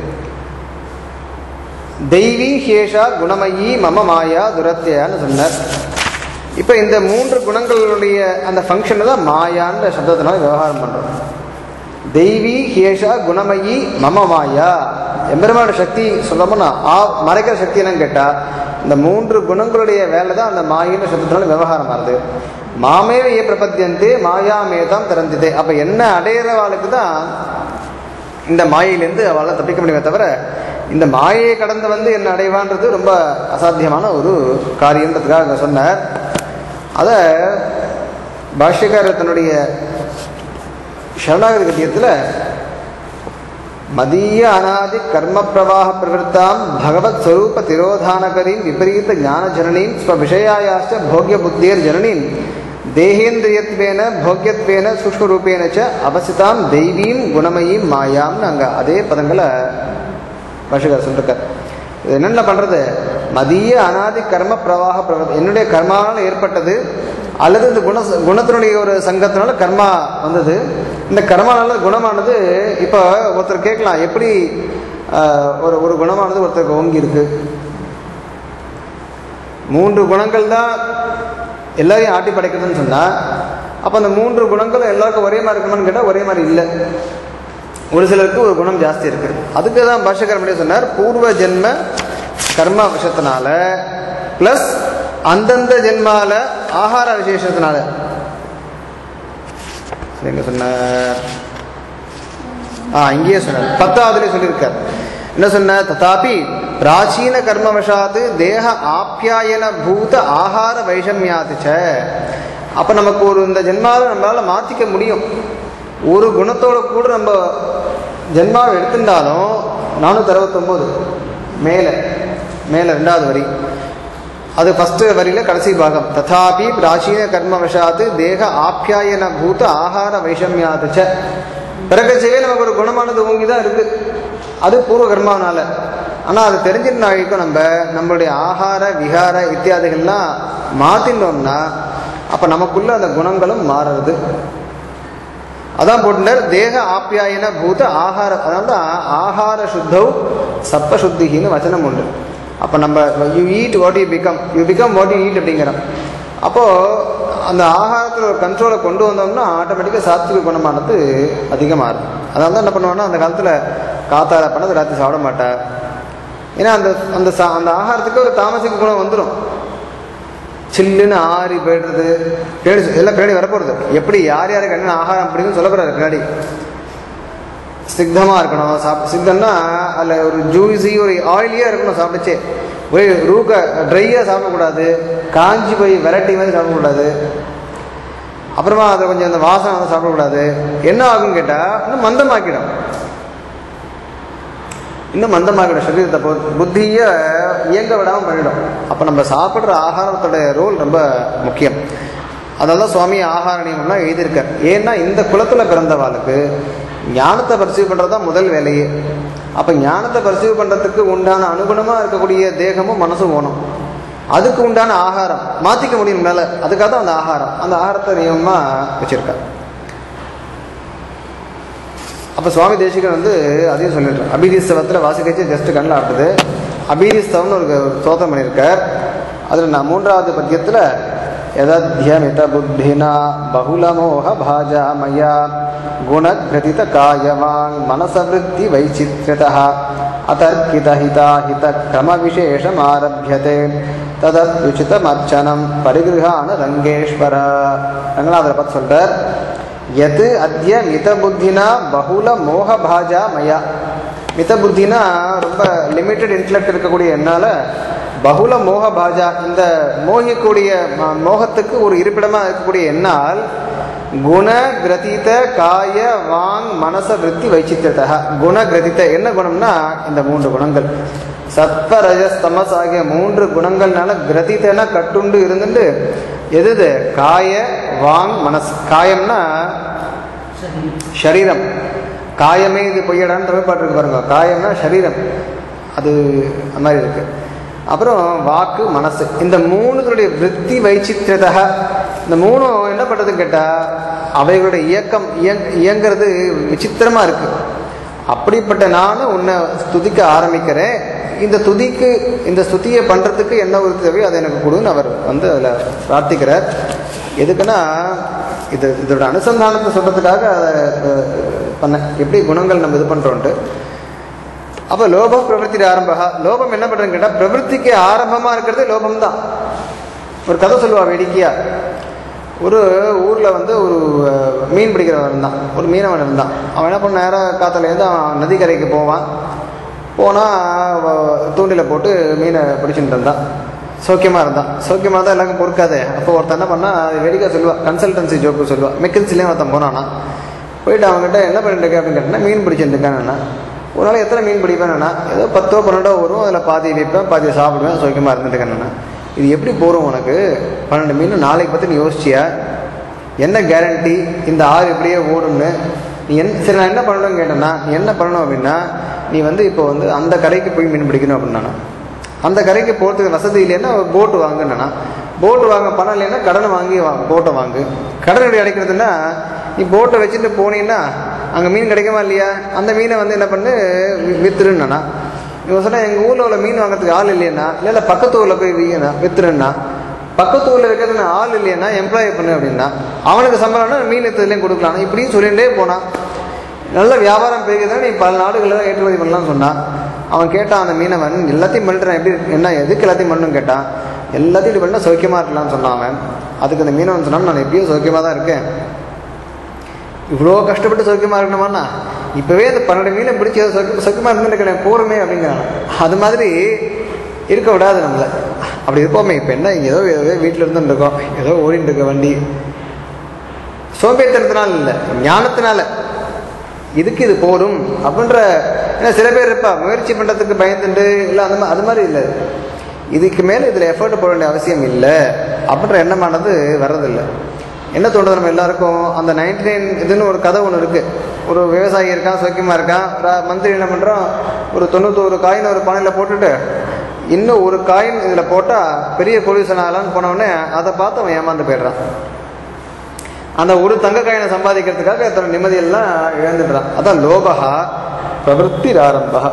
S1: தெய்வீ ஹேஷா குணமயி மம மாயா துரத்தியான்னு சொன்னார் இப்போ இந்த மூன்று குணங்களுடைய அந்த ஃபங்க்ஷனை தான் மாயான்ற சப்தத்தினால விவகாரம் பண்ணுறோம் தெய்வீ ஹேஷா குணமயி மம மாயா எம்பெருமான சக்தி சொல்லப்போனா ஆ மறைக்கிற சக்தி என்னன்னு கேட்டால் இந்த மூன்று குணங்களுடைய வேலை தான் அந்த மாயின்ற சப்தத்தினால விவகாரம் ஆகுது மாமேவ ஏ பிரபத்தியந்தே மாயாமேதாம் திறந்ததே அப்போ என்ன அடையிறவாளுக்கு தான் இந்த மாயையிலேருந்து அவளால் தப்பிக்க முடியுமே தவிர இந்த மாயையை கடந்து வந்து என்ன அடைவான்றது ரொம்ப அசாத்தியமான ஒரு காரியன்றதுக்காக அங்க சொன்னார் அதை பாஷ்யக்காரர் தன்னுடைய சரணாகதி கத்தியத்தில் மதீய அநாதி கர்ம பிரவாக பிரவருத்தாம் பகவத் ஸ்வரூப திரோதானகரீம் விபரீத ஞான ஜனனீம் ஸ்வ விஷயாயாச்ச போக்ய புத்தியர் ஜனனீம் தேகேந்திரியத்வேன போக்யத்வேன சூக்ஷ்மரூபேன ச அவசிதாம் தெய்வீம் குணமயீம் மாயாம்னு அங்கே அதே பதங்களை பாஷகர் சொல்லிருக்கார் இது என்னென்ன பண்ணுறது மதிய அனாதி கர்ம பிரவாக பிரவ என்னுடைய கர்மாவால் ஏற்பட்டது அல்லது இந்த குண குணத்தினுடைய ஒரு சங்கத்தினால கர்மா வந்தது இந்த கர்மானால குணமானது இப்போ ஒருத்தர் கேட்கலாம் எப்படி ஆஹ், ஒரு ஒரு குணமானது ஒருத்தருக்கு ஓங்கி இருக்கு மூன்று குணங்கள் தான் எல்லாரையும் ஆட்டி படைக்கிறதுன்னு சொன்னால் அப்போ அந்த மூன்று குணங்களும் எல்லாருக்கும் ஒரே மாதிரி இருக்கணும்னு கேட்டால் ஒரே மாதிரி இல்லை ஒரு சிலருக்கு ஒரு குணம் ஜாஸ்தி இருக்கு அதுக்கு தான் பாஷகர் முன்னாடி சொன்னார் பூர்வ ஜென்ம கர்ம விஷத்தினால ப்ளஸ் அந்தந்த ஜென்மால ஆகார விசேஷத்தினால சரி, எங்க சொன்னார் ஆ இங்கேயே சொன்னார் பத்தாவதுலேயே சொல்லியிருக்கார் என்ன சொன்ன ததாபி பிராச்சீன கர்மவசாத்து தேக ஆப்யாயன பூத ஆகார வைஷமியாதிச்ச அப்போ நமக்கு ஒரு இந்த ஜென்மாவை நம்மளால் மாற்றிக்க முடியும் ஒரு குணத்தோட கூட நம்ம ஜென்மாவை எடுத்துட்டாலும் நானூற்றி அறுபத்தொம்போது மேலே மேலே ரெண்டாவது வரி அது ஃபஸ்ட்டு வரியில் கடைசி பாகம் ததாபி பிராச்சீன கர்மவசாத்து தேக ஆப்யாயன பூத ஆகார வைஷமியாதுச்ச பிறக்கச்சவே நமக்கு ஒரு குணமானது ஓங்கி தான் இருக்கு அது பூர்வ கர்மாவனால ஆனால் அது தெரிஞ்சிருந்த நாளைக்கும் நம்ம நம்மளுடைய ஆகார விகார இத்தியாதிகள்லாம் மாற்றினோம்னா அப்போ நமக்குள்ள அந்த குணங்களும் மாறுறது அதான் போட்டுனர் தேக ஆப்யாயன பூத ஆகார அதாவது ஆகார சுத்தௌ சப்ப சுத்திகின்னு வச்சனம் உண்டு அப்போ நம்ம you eat what you become you become what you eat அப்படிங்கிறோம் அப்போது அந்த ஆகாரத்தில் ஒரு கண்ட்ரோலை கொண்டு வந்தோம்னா ஆட்டோமேட்டிக்காக சாத்விக குணமானது அதிகமாக இருக்கும் அதனால தான் என்ன பண்ணுவாங்கன்னா அந்த காலத்தில் காத்தால பண்ணது ராத்திரி சாப்பிட மாட்டேன் ஏன்னா அந்த அந்த சா அந்த ஆகாரத்துக்கு ஒரு தாமசிக குணம் வந்துடும் சில்லுன்னு ஆறி போயிடுறது பின்னாடி எல்லாம் பின்னாடி வரப்போகிறது எப்படி யார் யாருக்கு என்னென்ன ஆகாரம் பிடிக்கும்னு சொல்ல போகிறாரு பின்னாடி சித்தமாக இருக்கணும் சாப் சித்தம்னா அதில் ஒரு ஜூஸி ஒரு ஆயிலியாக இருக்கணும் சாப்பிடுச்சே ஒரே ரூக்க ட்ரையாக சாப்பிடக்கூடாது காஞ்சி போய் வெரைட்டி மாதிரி சாப்பிடக்கூடாது அப்புறமா அதை கொஞ்சம் அந்த வாசனை வந்து சாப்பிடக்கூடாது என்ன ஆகும்னு கேட்டால் இன்னும் மந்தமாக்கிடும் இன்னும் மந்தமாகிடும் சரீரத்தை பொ- புத்தியை இயங்க விடாமல் பண்ணிடும் அப்போ நம்ம சாப்பிட்ற ஆகாரத்தோட ரோல் ரொம்ப முக்கியம் அதனால தான் சுவாமி ஆகார நியமம்லாம் எழுதியிருக்கார் ஏன்னா இந்த குலத்தில் பிறந்தவாளுக்கு ஞானத்தை பரிசீவ் பண்ணுறது தான் முதல் வேலையே அப்போ ஞானத்தை பரிசீவ் பண்ணுறதுக்கு உண்டான அனுகுணமாக இருக்கக்கூடிய தேகமும் மனசும் வேணும் அதுக்கு உண்டான ஆகாரம் மாற்றிக்க முடியும் மேலே அதுக்காக தான் அந்த ஆகாரம் அந்த ஆகாரத்தை நியமமாக வச்சுருக்கார் அப்போ சுவாமி தேசிகன் வந்து அதையும் சொல்லிடுறார் அபிதீஸ்தவத்தில் வாசிக்கச்சு ஜஸ்ட் கண்ணில் ஆட்டுது அபிதீஸ்தவம்னு ஒரு ஒரு ஸ்தோத்திரம் பண்ணியிருக்கார் அதில் நான் மூன்றாவது பத்தியத்தில் யதத்யமித புத்தினா பகுலமோக பாஜா மயா குணகிரதித காயவாங் மனசவிருத்தி வைச்சித்யதா அதர்க்கித ஹிதாஹித கிரம விசேஷம் ஆரம்பியதே ததத்யுச்சிதமர்ச்சனம் பரிகிருஹான ரங்கேஸ்வர ரங்கநாதரை பார்த்து சொல்றார் எது அத்திய மித புத்தினா பகுல மோக பாஜா மயா மித புத்தினா ரொம்ப லிமிட்டட் இன்டலெக்ட் இருக்கக்கூடிய என்னால் பகுல மோக பாஜா இந்த மோகிக்கூடிய ம- மோகத்துக்கு ஒரு இருப்பிடமாக இருக்கக்கூடிய என்னால் குண கிரதித காய வாங் மனச விருத்தி வைச்சித்தக குண கிரதித்த என்ன குணம்னா இந்த மூன்று குணங்கள் சத்வ ரஜஸ் தமஸ் ஆகிய மூன்று குணங்கள்னால கிரதித்தன கட்டுண்டு இருந்துட்டு எது இது? காய வாங் மனஸ் காயம்னா
S2: சரி
S1: ஷரீரம் காயமே இது பொய்யடான்னு தமிழ் பாட்டு இருக்கு பாருங்க காயம்னா ஷரீரம் அது அந்த மாதிரி இருக்கு அப்புறம் வாக்கு மனசு இந்த மூணுடைய விற்பி வைச்சித்திரதக இந்த மூணும் என்ன பண்ணுறதுன்னு கேட்டால் அவைகளுடைய இயக்கம் இயங் இயங்கிறது விசித்திரமாக இருக்கு அப்படிப்பட்ட நான் உன்னை ஸ்துதிக்க ஆரம்பிக்கிறேன் இந்த துதிக்கு இந்த ஸ்துதியை பண்ணுறதுக்கு என்ன ஒரு தேவையோ அதை எனக்கு கொடுன்னு அவர் வந்து அதில் பிரார்த்திக்கிறார் எதுக்குன்னா இது இதோட அனுசந்தானத்தை சொல்கிறதுக்காக அதை அஹ், பண்ணேன் எப்படி குணங்கள் நம்ம இது பண்ணுறோன்ட்டு அப்போ லோபம் பிரவருத்தி ஆரம்பகா லோபம் என்ன பண்ணுறேன்னு கேட்டால் பிரவருத்திக்கு ஆரம்பமாக இருக்கிறது லோபம் தான் ஒரு கதை சொல்லுவா வேடிக்கையா ஒரு ஊரில் வந்து ஒரு அஹ், மீன் பிடிக்கிறவன் இருந்தான் ஒரு மீனவன் இருந்தான் அவன் என்ன பண்ண நேராக காற்றுலேருந்து அவன் நதிக்கரைக்கு போவான் போனால் தூண்டில போட்டு மீனை பிடிச்சிட்டு இருந்தான் சௌக்கியமாக இருந்தான் சௌக்கியமாக தான் எல்லாருக்கும் பொறுக்காதே அப்போ ஒருத்தன் என்ன பண்ணா அது வேடிக்கை சொல்லுவான் கன்சல்டன்சி ஜோக்கு சொல்லுவான் மெக்கின்சிலேயும் ஒருத்தன் போனானா போயிட்டு அவங்ககிட்ட என்ன பண்ணிட்டு இருக்க அப்படின்னு கேட்டா மீன் பிடிச்சிட்டு இருக்கானா ஒரு நாள் எத்தனை மீன் பிடிப்பேன்னா ஏதோ பத்தோ பன்னெண்டோ வரும் அதில் பாதி விற்பேன் பாதி சாப்பிடுவேன் சௌக்கியமாக இருந்துட்டுக்கேன்னா இது எப்படி போகிறோம் உனக்கு பன்னெண்டு மீன் நாளைக்கு பற்றி நீ யோசிச்சியா என்ன கேரண்டி இந்த ஆறு இப்படியே ஓடும்னு நீ என் சரி நான் என்ன பண்ணணும்னு கேட்டேன்னா நீ என்ன பண்ணணும் அப்படின்னா நீ வந்து இப்போ வந்து அந்த கரைக்கு போய் மீன் பிடிக்கணும் அப்படின்னா அந்த கரைக்கு போகிறதுக்கு வசதி இல்லைன்னா போட்டு வாங்குனா போட்டு வாங்க பணம் இல்லைன்னா கடனை வாங்கி வா போட்டை வாங்கு கடன் எப்படி அடைக்கிறதுன்னா நீ போட்டை வச்சுட்டு போனீங்கன்னா அங்கே மீன் கிடைக்குமா இல்லையா அந்த மீனை வந்து என்ன பண்ணு வி- வித்துருன்னா இவன் சொன்னா எங்கள் ஊரில் உள்ள மீன் வாங்குறதுக்கு ஆள் இல்லையா இல்லை இல்லை பக்கத்து ஊரில் போய் வீணா வித்துருன்னா பக்கத்து ஊரில் வைக்கிறதுக்கு ஆள் இல்லையா எம்ப்ளாய் பண்ணு அப்படின்னா அவனுக்கு சம்பளம்னா மீன் எத்ததுலேயும் கொடுக்கலாம் இப்படியும் சொல்லிகிட்டே போனான் நல்ல வியாபாரம் பெருகுதுன்னா நீ பல நாடுகளில் ஏற்றுமதி பண்ணலாம்னு சொன்னான் அவன் கேட்டான் அந்த மீனவன் எல்லாத்தையும் பண்ணுறேன் எப்படி என்ன எதுக்கு எல்லாத்தையும் பண்ணணும்னு கேட்டான் எல்லாத்தையும் இப்படி பண்ணால் சௌக்கியமாக இருக்கலாம்னு சொன்னான் அவன் அதுக்கு அந்த மீனவன் சொன்னான் நான் எப்பயும் சௌக்கியமாக தான் இருக்கேன் இவ்வளோ கஷ்டப்பட்டு சௌக்கியமாக இருக்கணுமாண்ணா இப்போவே அந்த பன்னெண்டு மீனை பிடிச்சி ஏதோ சௌக்கிய சௌக்கியமாக இருந்துட்டு போகிறோமே அப்படிங்கிறான் அது மாதிரி இருக்க விடாது நம்மளை அப்படி இருப்போமே இப்போ என்ன ஏதோ ஏதோ வீட்டில் இருந்துட்டு இருக்கோம் ஏதோ ஓடிட்டு இருக்க வண்டி சோம்பேறித்தனத்தினால இல்லை ஞானத்தினால இதுக்கு இது போரும் அப்படின்ற ஏன்னா சில பேர் இருப்பா முயற்சி பண்ணுறதுக்கு பயந்துட்டு இல்லை அந்த மாதிரி அது மாதிரி இல்லை இதுக்கு மேலே இதில் எஃபர்ட் போட வேண்டிய அவசியம் இல்லை அப்படின்ற எண்ணமானது வர்றதில்லை என்ன தோணுது நம்ம எல்லாருக்கும் அந்த நைன்டி நைன் இதுன்னு ஒரு கதை ஒன்று இருக்குது ஒரு விவசாயி இருக்கான் சௌக்கியமாக இருக்கான் ரா- மந்திரி என்ன பண்ணுறான் ஒரு தொண்ணூத்தோரு காயின் ஒரு பானையில் போட்டுட்டு இன்னும் ஒரு காயின் இதில் போட்டால் பெரிய பொல்யூஷன் ஆகலான்னு போனவொடனே அதை பார்த்து அவன் ஏமாந்து போயிடுறான் அந்த ஒரு தங்க காயினை சம்பாதிக்கிறதுக்காக தன் நிம்மதியெல்லாம் இழந்துடுறான் அதான் லோபகா பிரவருத்தி ஆரம்பா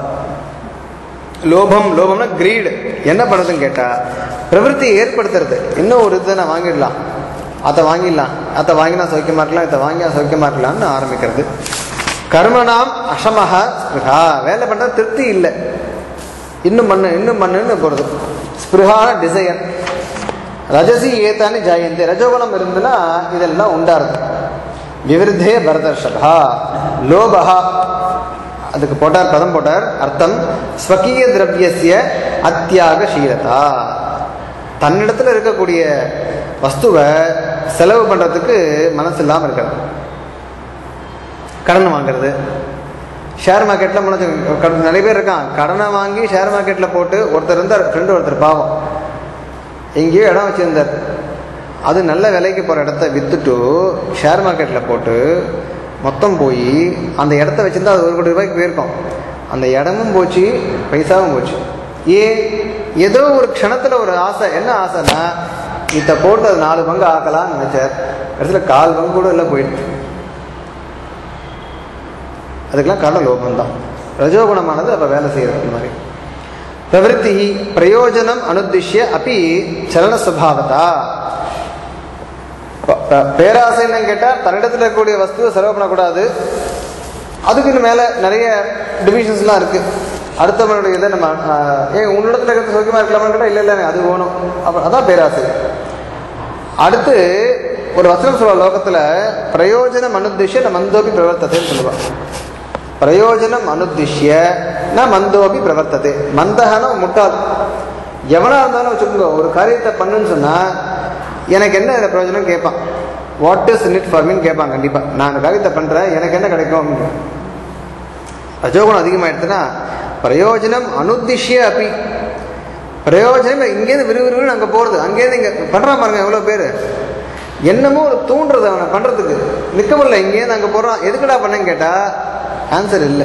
S1: லோபம் லோபம்னா கிரீடு என்ன பண்ணுறதுன்னு கேட்டால் பிரவருத்தியை ஏற்படுத்துறது இன்னும் ஒரு இதை நான் வாங்கிடலாம் அதை வாங்கிடலாம் அதை வாங்கினா சௌக்கியமாக இருக்கலாம் இதை வாங்கினா சௌக்கியமாக இருக்கலாம்னு ஆரம்பிக்கிறது கர்மனாம் அசமக ஸ்பிருகா வேலை பண்ணுறது திருப்தி இல்லை இன்னும் பண்ணு இன்னும் பண்ணுன்னு போகிறது ஸ்பிருகான டிசையர் ரஜசி ஏத்தானி ஜாயந்தே ரஜோகுணம் இருந்துன்னா இதெல்லாம் உண்டாருது விவிருத்தே பரதர்ஷபா லோபஹா அதுக்கு போட்டார் பதம் போட்டார் அர்த்தம் ஸ்வகீய திரவியசிய அத்தியாகசீலதா தன்னிடத்துல இருக்கக்கூடிய வஸ்துவை செலவு பண்றதுக்கு மனசு இல்லாமல் இருக்கிறது கடன் வாங்குறது ஷேர் மார்க்கெட்டில் முன்னாடி கடன் நிறைய பேர் இருக்கான் கடனை வாங்கி ஷேர் மார்க்கெட்டில் போட்டு ஒருத்தர் இருந்தார் ஃப்ரெண்டு ஒருத்தர் பாவம் எங்கேயோ இடம் வச்சுருந்தார் அது நல்ல விலைக்கு போகிற இடத்த விற்றுட்டு ஷேர் மார்க்கெட்டில் போட்டு மொத்தம் போய் அந்த இடத்த வச்சுருந்தா அது ஒரு கோடி ரூபாய்க்கு போயிருக்கும் அந்த இடமும் போச்சு பைசாவும் போச்சு ஏன் ஏதோ ஒரு க்ஷணத்தில் ஒரு ஆசை என்ன ஆசைன்னா இதை போட்டு அது நாலு பங்கு ஆக்கலாம்னு நினைச்சார் இடத்துல கால் பங்கு கூட இல்லை போயிடுச்சு அதுக்கெல்லாம் காரணம் லோபம் தான் ரஜோகுணமானது அப்போ வேலை செய்கிறது அந்த மாதிரி பிரவருத்தி பிரயோஜனம் அனுத்திஷ்ய அப்படி சலன சுபாவதா ப- ப- பேராசை என்னன்னு கேட்டால் தன்னிடத்தில் இருக்கக்கூடிய வஸ்துவை செலவு பண்ணக்கூடாது அதுக்கு இன்னும் மேலே நிறைய டிவிஷன்ஸ்லாம் இருக்குது அடுத்தவனுடைய இதை நம்ம ஆஹ், ஏன் உன்னிடத்துல இருக்கிறது சௌக்கியமாக இருக்கலாமான்னு கேட்டால் இல்லை இல்லை அது வேணும் அப்போ அதான் பேராசை அடுத்து ஒரு வசனம் சொல்லுவா லோகத்தில் பிரயோஜனம் அனுத்திஷ்ய ந மந்தோபி பிரவர்த்தத்தைன்னு சொல்லுவாள் பிரயோஜனம் அனுத்திஷ்ய ந மந்தோபி பிரவர்த்ததே மந்தகனா முட்டாள் எவனா இருந்தாலும் வச்சுக்கோங்க ஒரு காரியத்தை பண்ணுன்னு சொன்னா எனக்கு என்ன இதில் பிரயோஜனம் கேட்பான் what is need for me கேட்பான் கண்டிப்பாக நான் இந்த காரியத்தை பண்ணுறேன் எனக்கு என்ன கிடைக்கும் அப்படின்னு ரஜோகுணம் அதிகமாயிடுச்சுன்னா பிரயோஜனம் அனுத்திஷ்ய அப்படி பிரயோஜனம் இங்கேருந்து விறுவிறுன்னு அங்கே போகிறது அங்கேருந்து இங்கே பண்ணுறான் பாருங்க எவ்வளோ பேர் என்னமோ ஒரு தூண்டுறது அவனை பண்ணுறதுக்கு நிற்க முடியல இங்கேருந்து அங்கே போகிறான் எதுக்குடா பண்ணேன்னு கேட்டால் ஆன்சர் இல்லை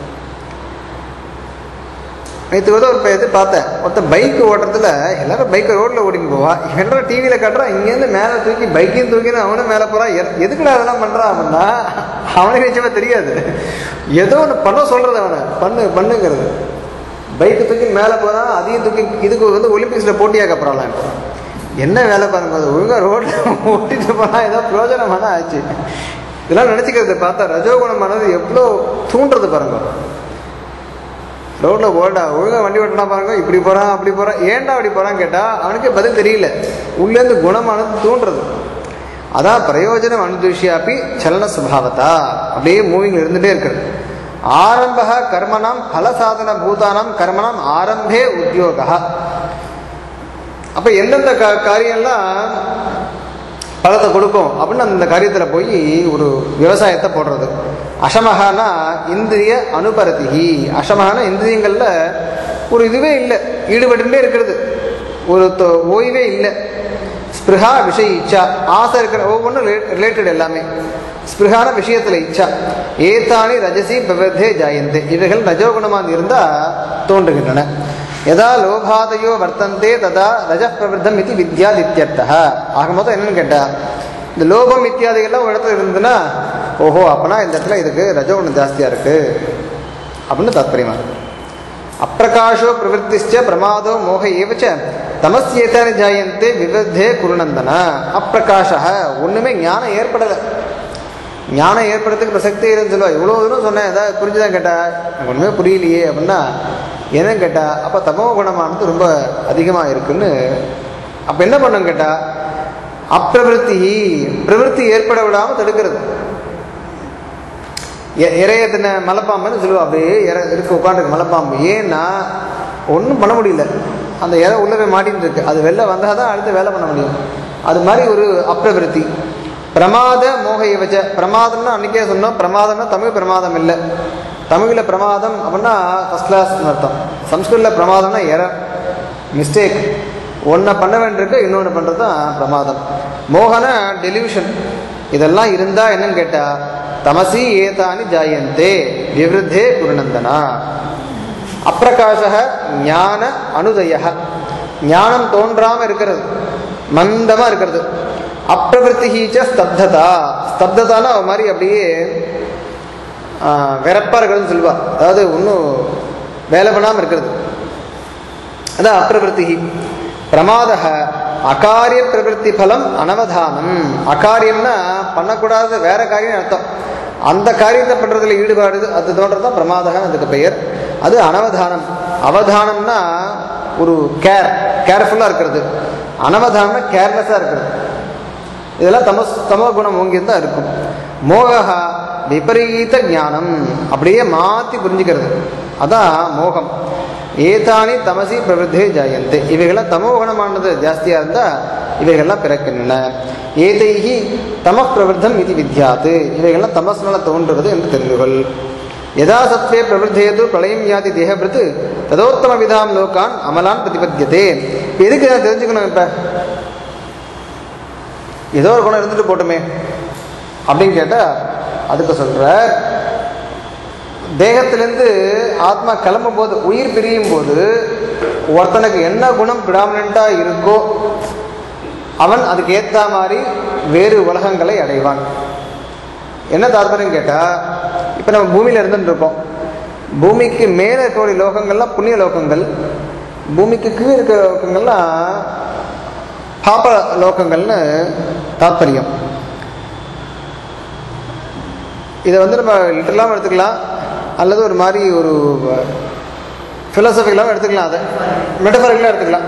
S1: நேற்று கூட ஒரு இது பார்த்தேன் ஒருத்தன் பைக் ஓட்டுறதுல எல்லாரும் பைக்கை ரோட்டில் ஓடின்னு போவா எல்லாரும் டிவியில் காட்டுறான் இங்கேருந்து மேலே தூக்கி பைக்கையும் தூக்கின்னு அவனும் மேலே போகிறான் எதுக்குடா அதெல்லாம் பண்ணுறான் அப்படின்னா அவனுக்கு நிச்சயமா தெரியாது ஏதோ ஒன்று பண்ண சொல்கிறது அவனை பண்ணு பண்ணுங்கிறது பைக்கு தூக்கி மேலே போகிறான் அதையும் தூக்கி இதுக்கு வந்து ஒலிம்பிக்ஸில் போட்டியாக போகிறான் இப்போ என்ன வேலை பாருங்க அது ஒழுங்காக ரோட்டில் ஓட்டிட்டு போனால் ஏதோ பிரயோஜனமான ஆச்சு இதெல்லாம் நினச்சிக்கிறது பார்த்தா ரஜோகுணமானது எவ்வளோ தூண்டுறது பாருங்க ரோட்டில் ஓடா ஒழுங்காக வண்டி ஓட்டினா பாருங்க இப்படி போகிறான் அப்படி போகிறான் ஏன்டா அப்படி போகிறான்னு கேட்டால் அவனுக்கே பதில் தெரியல உள்ளேருந்து குணமானது தூண்டுறது அதான் பிரயோஜனம் அனுதுஷ்யாப்பி சலன சுபாவத்தா அப்படியே மூவிங் இருந்துகிட்டே இருக்கிறது ஆரம்ப கர்மணாம் பலசாதன பூதானாம் கர்மணாம் ஆரம்பே உத்தியோகா அப்போ எந்தெந்த கா காரியம்லாம் பலத்தை கொடுக்கும் அப்படின்னு அந்த காரியத்தில் போய் ஒரு விவசாயத்தை போடுறது அசமகானா இந்திரிய அனுபரதிகி அசமகான இந்திரியங்களில் ஒரு இதுவே இல்லை ஈடுபட்டுட்டே இருக்கிறது ஒரு தொ- ஓய்வே இல்லை ஸ்பிருஹா விஷய இச்சா ஆசை இருக்கிற ஒவ்வொன்றும் ரிலேட்டட் எல்லாமே ஸ்பிருஹான விஷயத்தில் இச்சா ஏத்தானி ரஜசி பிரவர்த்தே ஜாயந்தே இவைகள் ரஜோகுணமாக இருந்தால் தோன்றுகின்றன யதா லோபாதையோ வர்த்தந்தே ததா ரஜ பிரவருத்தம் இது வித்யாதித்யர்த்தா ஆக மொத்தம் என்னன்னு கேட்டா இந்த லோபம் இத்தியாதிகள்லாம் ஒரு இடத்துல இருந்ததுன்னா ஓஹோ அப்பனா இந்த இடத்துல இதுக்கு ரஜோகுணம் ஜாஸ்தியாக இருக்கு அப்படின்னு தாத்பரியமா இருக்கு அப்பிரகாஷோ பிரவருத்திச்ச பிரமாதோ மோக ஏவச்ச தமஸ்யேதானி ஜாயந்தே விவத்தே குருநந்தன அப்பிரகாஷ ஒண்ணுமே ஞானம் ஏற்படலை ஞானம் ஏற்படுறதுக்கு பிரசக்தி இல்லைன்னு சொல்லுவா இவ்வளோ தூரம் சொன்னேன் ஏதாவது புரிஞ்சுதான் கேட்டா எனக்கு ஒன்றுமே புரியலையே அப்படின்னா என்னன்னு கேட்டா அப்போ தமோ குணமானது ரொம்ப அதிகமாக இருக்குன்னு அப்போ என்ன பண்ணும் கேட்டா அப்பிரவருத்தி பிரவருத்தி ஏற்பட விடாமல் தடுக்கிறது எ- இறையத்தின மலைப்பாம்புன்னு சொல்லுவா அப்படியே இற இருக்கு உட்காந்துருக்கு மலைப்பாம்பு ஏன்னா ஒன்றும் பண்ண முடியல அந்த இறை உள்ளவே மாட்டின்னு இருக்கு அது வெளில வந்தால் தான் அடுத்து வேலை பண்ண முடியும் அது மாதிரி ஒரு அப்பிரவிருத்தி பிரமாத மோக இவச்ச பிரமாதம்னா அன்றைக்கே சொன்னோம் பிரமாதம்னா தமிழ் பிரமாதம் இல்லை தமிழில் பிரமாதம் அப்படின்னா ஃபஸ்ட் கிளாஸ்னு அர்த்தம் சம்ஸ்கிருதில் பிரமாதம்னா எரர் மிஸ்டேக் ஒன்றை பண்ண வேண்டியிருக்கு இன்னொன்று பண்ணுறது தான் பிரமாதம் மோகன டெலிவிஷன் இதெல்லாம் இருந்தால் என்னன்னு கேட்டால் தமசி ஏதானி ஜாயந்தே விவருத்தே குருநந்தனா அப்பிரகாச ஞான அனுதய ஞானம் தோன்றாமல் இருக்கிறது மந்தமாக இருக்கிறது அப்பிரவருத்திஹீச்ச ஸ்தப்ததா ஸ்தப்ததானா ஒரு மாதிரி அப்படியே வெறப்பாக இருக்கிறதுன்னு சொல்லுவா அதாவது ஒன்றும் வேலை பண்ணாமல் இருக்கிறது அதான் அப்பிரவருத்தி பிரமாத அகாரிய பிரவருத்தி பலம் அனவதானம் அகாரியம்னா பண்ணக்கூடாத வேற காரியம் அர்த்தம் அந்த காரியத்தை பண்றதுல ஈடுபாடு அது தோன்றது தான் பிரமாதகம் அதுக்கு பெயர் அது அனவதானம் அவதானம்னா ஒரு கேர் கேர்ஃபுல்லாக இருக்கிறது அனவதானம்னா கேர்லெஸ்ஸாக இருக்கிறது இதெல்லாம் தமஸ் தமோ குணம் ஓங்கியிருந்தா இருக்கும் மோகா விபரீத ஞானம் அப்படியே மாற்றி புரிஞ்சுக்கிறது அதான் மோகம் ஏதானி தமசி பிரவருத்தே ஜாயந்தே இவைகள்லாம் தமோ குணமானது ஜாஸ்தியாக இருந்தால் இவைகள்லாம் பிறக்கின்றன ஏதைஹி தம பிரவருத்தம் இது வித்யாத்து இவைகள்லாம் தமஸ்னால தோன்றுவது என்று தெரிந்து கொள் யதா சத்வே பிரவருத்தேது பிரளயம் யாதி தேகபிருத்து ததோத்தம விதாம் லோகான் அமலான் பிரதிபத்தியதே இப்போ எதுக்கு நான் தெரிஞ்சுக்கணும் இப்போ ஏதோ ஒரு குணம் இருந்துட்டு போட்டுமே அப்படின்னு கேட்டால் அதுக்கு சொல்கிற தேகத்திலேருந்து ஆத்மா கிளம்பும் போது உயிர் பிரியும் போது ஒருத்தனுக்கு என்ன குணம் பிடாமினண்ட்டாக இருக்கோ அவன் அதுக்கு ஏற்ற மாதிரி வேறு உலகங்களை அடைவான் என்ன தாத்பரியம் கேட்டால் இப்போ நம்ம பூமியில் இருந்துட்டு இருக்கோம் பூமிக்கு மேலே இருக்கக்கூடிய லோகங்கள்லாம் புண்ணிய லோகங்கள் பூமிக்கு கீழே இருக்கிற லோகங்கள்லாம் பாப லோகங்கள்னு தாத்பரியம் இதை வந்து நம்ம லிட்டரலாகவும் எடுத்துக்கலாம் அல்லது ஒரு மாதிரி ஒரு ஃபிலசபிக்கலாகவும் எடுத்துக்கலாம் அதை மெட்டஃபரிக்கலாக எடுத்துக்கலாம்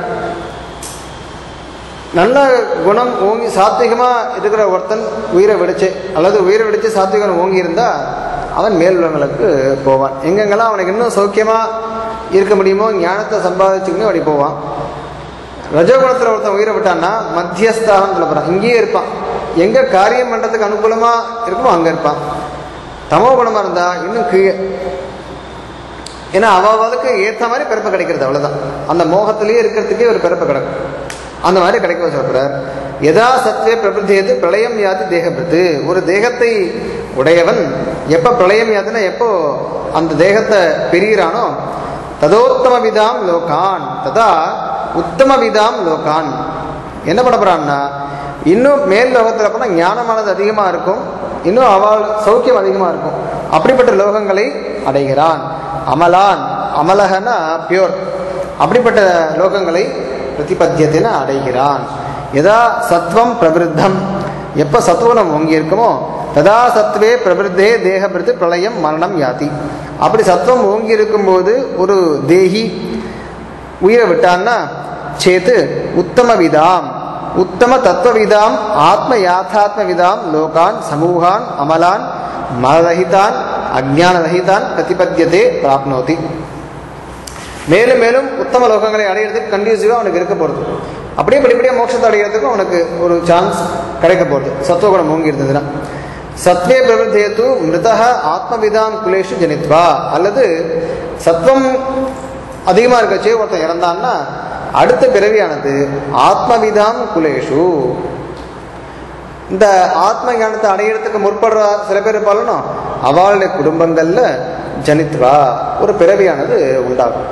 S1: நல்ல குணம் ஓங்கி சாத்விகமாக இருக்கிற ஒருத்தன் உயிரை வெடிச்சு அல்லது உயிரை வெடிச்சு சாத்விகம் ஓங்கி இருந்தால் அவன் மேல் உலகங்களுக்கு போவான் எங்கெங்கெல்லாம் அவனுக்கு இன்னும் சௌக்கியமாக இருக்க முடியுமோ ஞானத்தை சம்பாதிச்சுக்கின்னு அப்படி போவான் ரஜோகுணத்தில் ஒருத்தன் உயிரை விட்டான்னா மத்தியஸ்தாகம் சொல்ல போகிறான் இங்கேயே இருப்பான் எங்கே காரியம் பண்ணுறதுக்கு அனுகூலமாக இருக்குமோ அங்கே இருப்பான் தமோ குணமாக இருந்தால் இன்னும் கீழே ஏன்னா அவாவதுக்கு ஏற்ற மாதிரி பிறப்பு கிடைக்கிறது அவ்வளோதான் அந்த மோகத்திலேயே இருக்கிறதுக்கே ஒரு பிறப்பு கிடைக்கும் அந்த மாதிரி கிடைக்க சொல்கிறார் எதா சத்வே பிரபுத்தேது பிரளயம் யாது தேகபிருத்து ஒரு தேகத்தை உடையவன் எப்போ பிரளயம் யாதுன்னா எப்போ அந்த தேகத்தை பிரிகிறானோ ததோத்தம விதாம் லோகான் ததா உத்தம விதாம் லோகான் என்ன பண்ண போறான்னா இன்னும் மேல் லோகத்தில் போனால் ஞானமானது அதிகமாக இருக்கும் இன்னும் அவள் சௌக்கியம் அதிகமாக இருக்கும் அப்படிப்பட்ட லோகங்களை அடைகிறான் அமலான் அமலகனா பியோர் அப்படிப்பட்ட லோகங்களை பிரதிபத்தியத்தின அடைகிறான் எதா சத்வம் பிரவிருத்தம் எப்போ சத்துவனம் ஓங்கி இருக்குமோ ததா சத்வே பிரபிருத்தே தேகபிருத்து பிரளயம் மரணம் யாதி அப்படி சத்துவம் ஓங்கி இருக்கும்போது ஒரு தேகி உயிரை விட்டான்னா சேத்து உத்தம விதாம் உத்தம தத்துவவிதாம் ஆத்ம யாத்தாத்ம விதாம் லோகான் சமூகான் அமலான் மலரஹிதான் அஜானரஹிதான் பிரதிபத்தியதே பிராப்னோதி மேலும் மேலும் உத்தம லோகங்களை அடையிறதுக்கு கண்டினியூஸாக அவனுக்கு இருக்க போகிறது அப்படியே படிப்படியாக மோட்சத்தை அடையிறதுக்கும் அவனுக்கு ஒரு சான்ஸ் கிடைக்க போகிறது சத்துவகுணம் ஓங்கி இருந்ததுன்னா சத்வே பிரவர்த்தேத்து மிருதக ஆத்மவிதாம் குலேஷு ஜனித்வா அல்லது சத்வம் அதிகமாக இருக்கச்சே ஒருத்தன் இறந்தான்னா அடுத்த பிறவியானது ஆத்மவிதாம் குலேஷு இந்த ஆத்ம ஞானத்தை அடையிறதுக்கு முற்படுற சில பேர் இருப்பாலும் அவளுடைய குடும்பங்கள்ல ஜனித்வா ஒரு பிறவியானது உண்டாகும்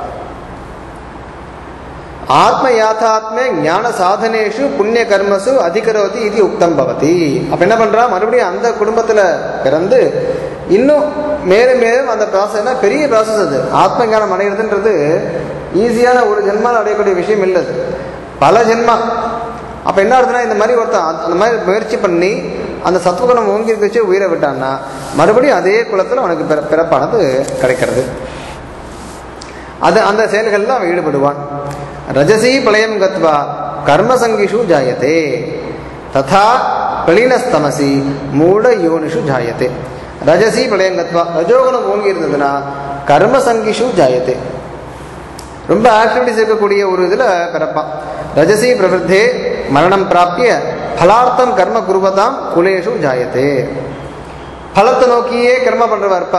S1: ஆத்ம யாத்தாத்ம ஞான சாதனேஷு புண்ணிய கர்மசு அதிகரோதி இது உக்தம் பவதி அப்ப என்ன பண்றா மறுபடியும் அந்த குடும்பத்துல பிறந்து இன்னும் மேலும் மேலும் அந்த ப்ராசஸ்னா பெரிய ப்ராசஸ் அது ஆத்ம ஞானம் அடைகிறதுன்றது ஈஸியான ஒரு ஜென்மாவில் அடையக்கூடிய விஷயம் இல்லை அது பல ஜென்மா அப்போ என்ன ஆகுதுன்னா இந்த மாதிரி ஒருத்தன் அந்த- அந்த மாதிரி முயற்சி பண்ணி அந்த சத்துவகுணம் ஓங்கி வச்சு உயிரை விட்டான்னா மறுபடியும் அதே குலத்தில் அவனுக்கு பிற பிறப்பானது கிடைக்கிறது அது அந்த செயல்களில் அவன் ஈடுபடுவான் ரஜசி பிரளயம் கத்வா கர்மசங்கிஷு ஜாயத்தே ததா பிரளீனஸ்தமசி மூட யோனிஷு ஜாயத்தே ரஜசி பிரளயம் கத்வா ரஜோகுணம் ஓங்கி இருந்ததுன்னா கர்மசங்கிஷு ஜாயத்தே ரொம்ப ஆக்டிவிட்டிஸ் இருக்கக்கூடிய ஒரு இதில் பிறப்பான் ரஜசி பிரவருத்தே மரணம் பிராப்பிய பலார்த்தம் கர்ம குருவதாம் குலேஷு ஜாயத்தே பலத்தை நோக்கியே கர்ம பண்றவா இருப்பா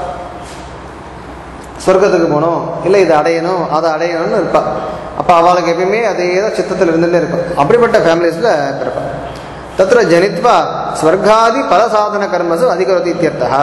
S1: சொர்க்கத்துக்கு போகணும் இல்லை இதை அடையணும் அதை அடையணும்னு இருப்பா அப்போ அவளுக்கு எப்பயுமே அதே தான் சித்தத்தில் இருந்துட்டே இருக்கும் அப்படிப்பட்ட ஃபேமிலிஸில் பிறப்பா தத்திர ஜனித்வா ஸ்வர்காதி பல சாதன கர்மசு அதிகரதி இத்தியர்த்தா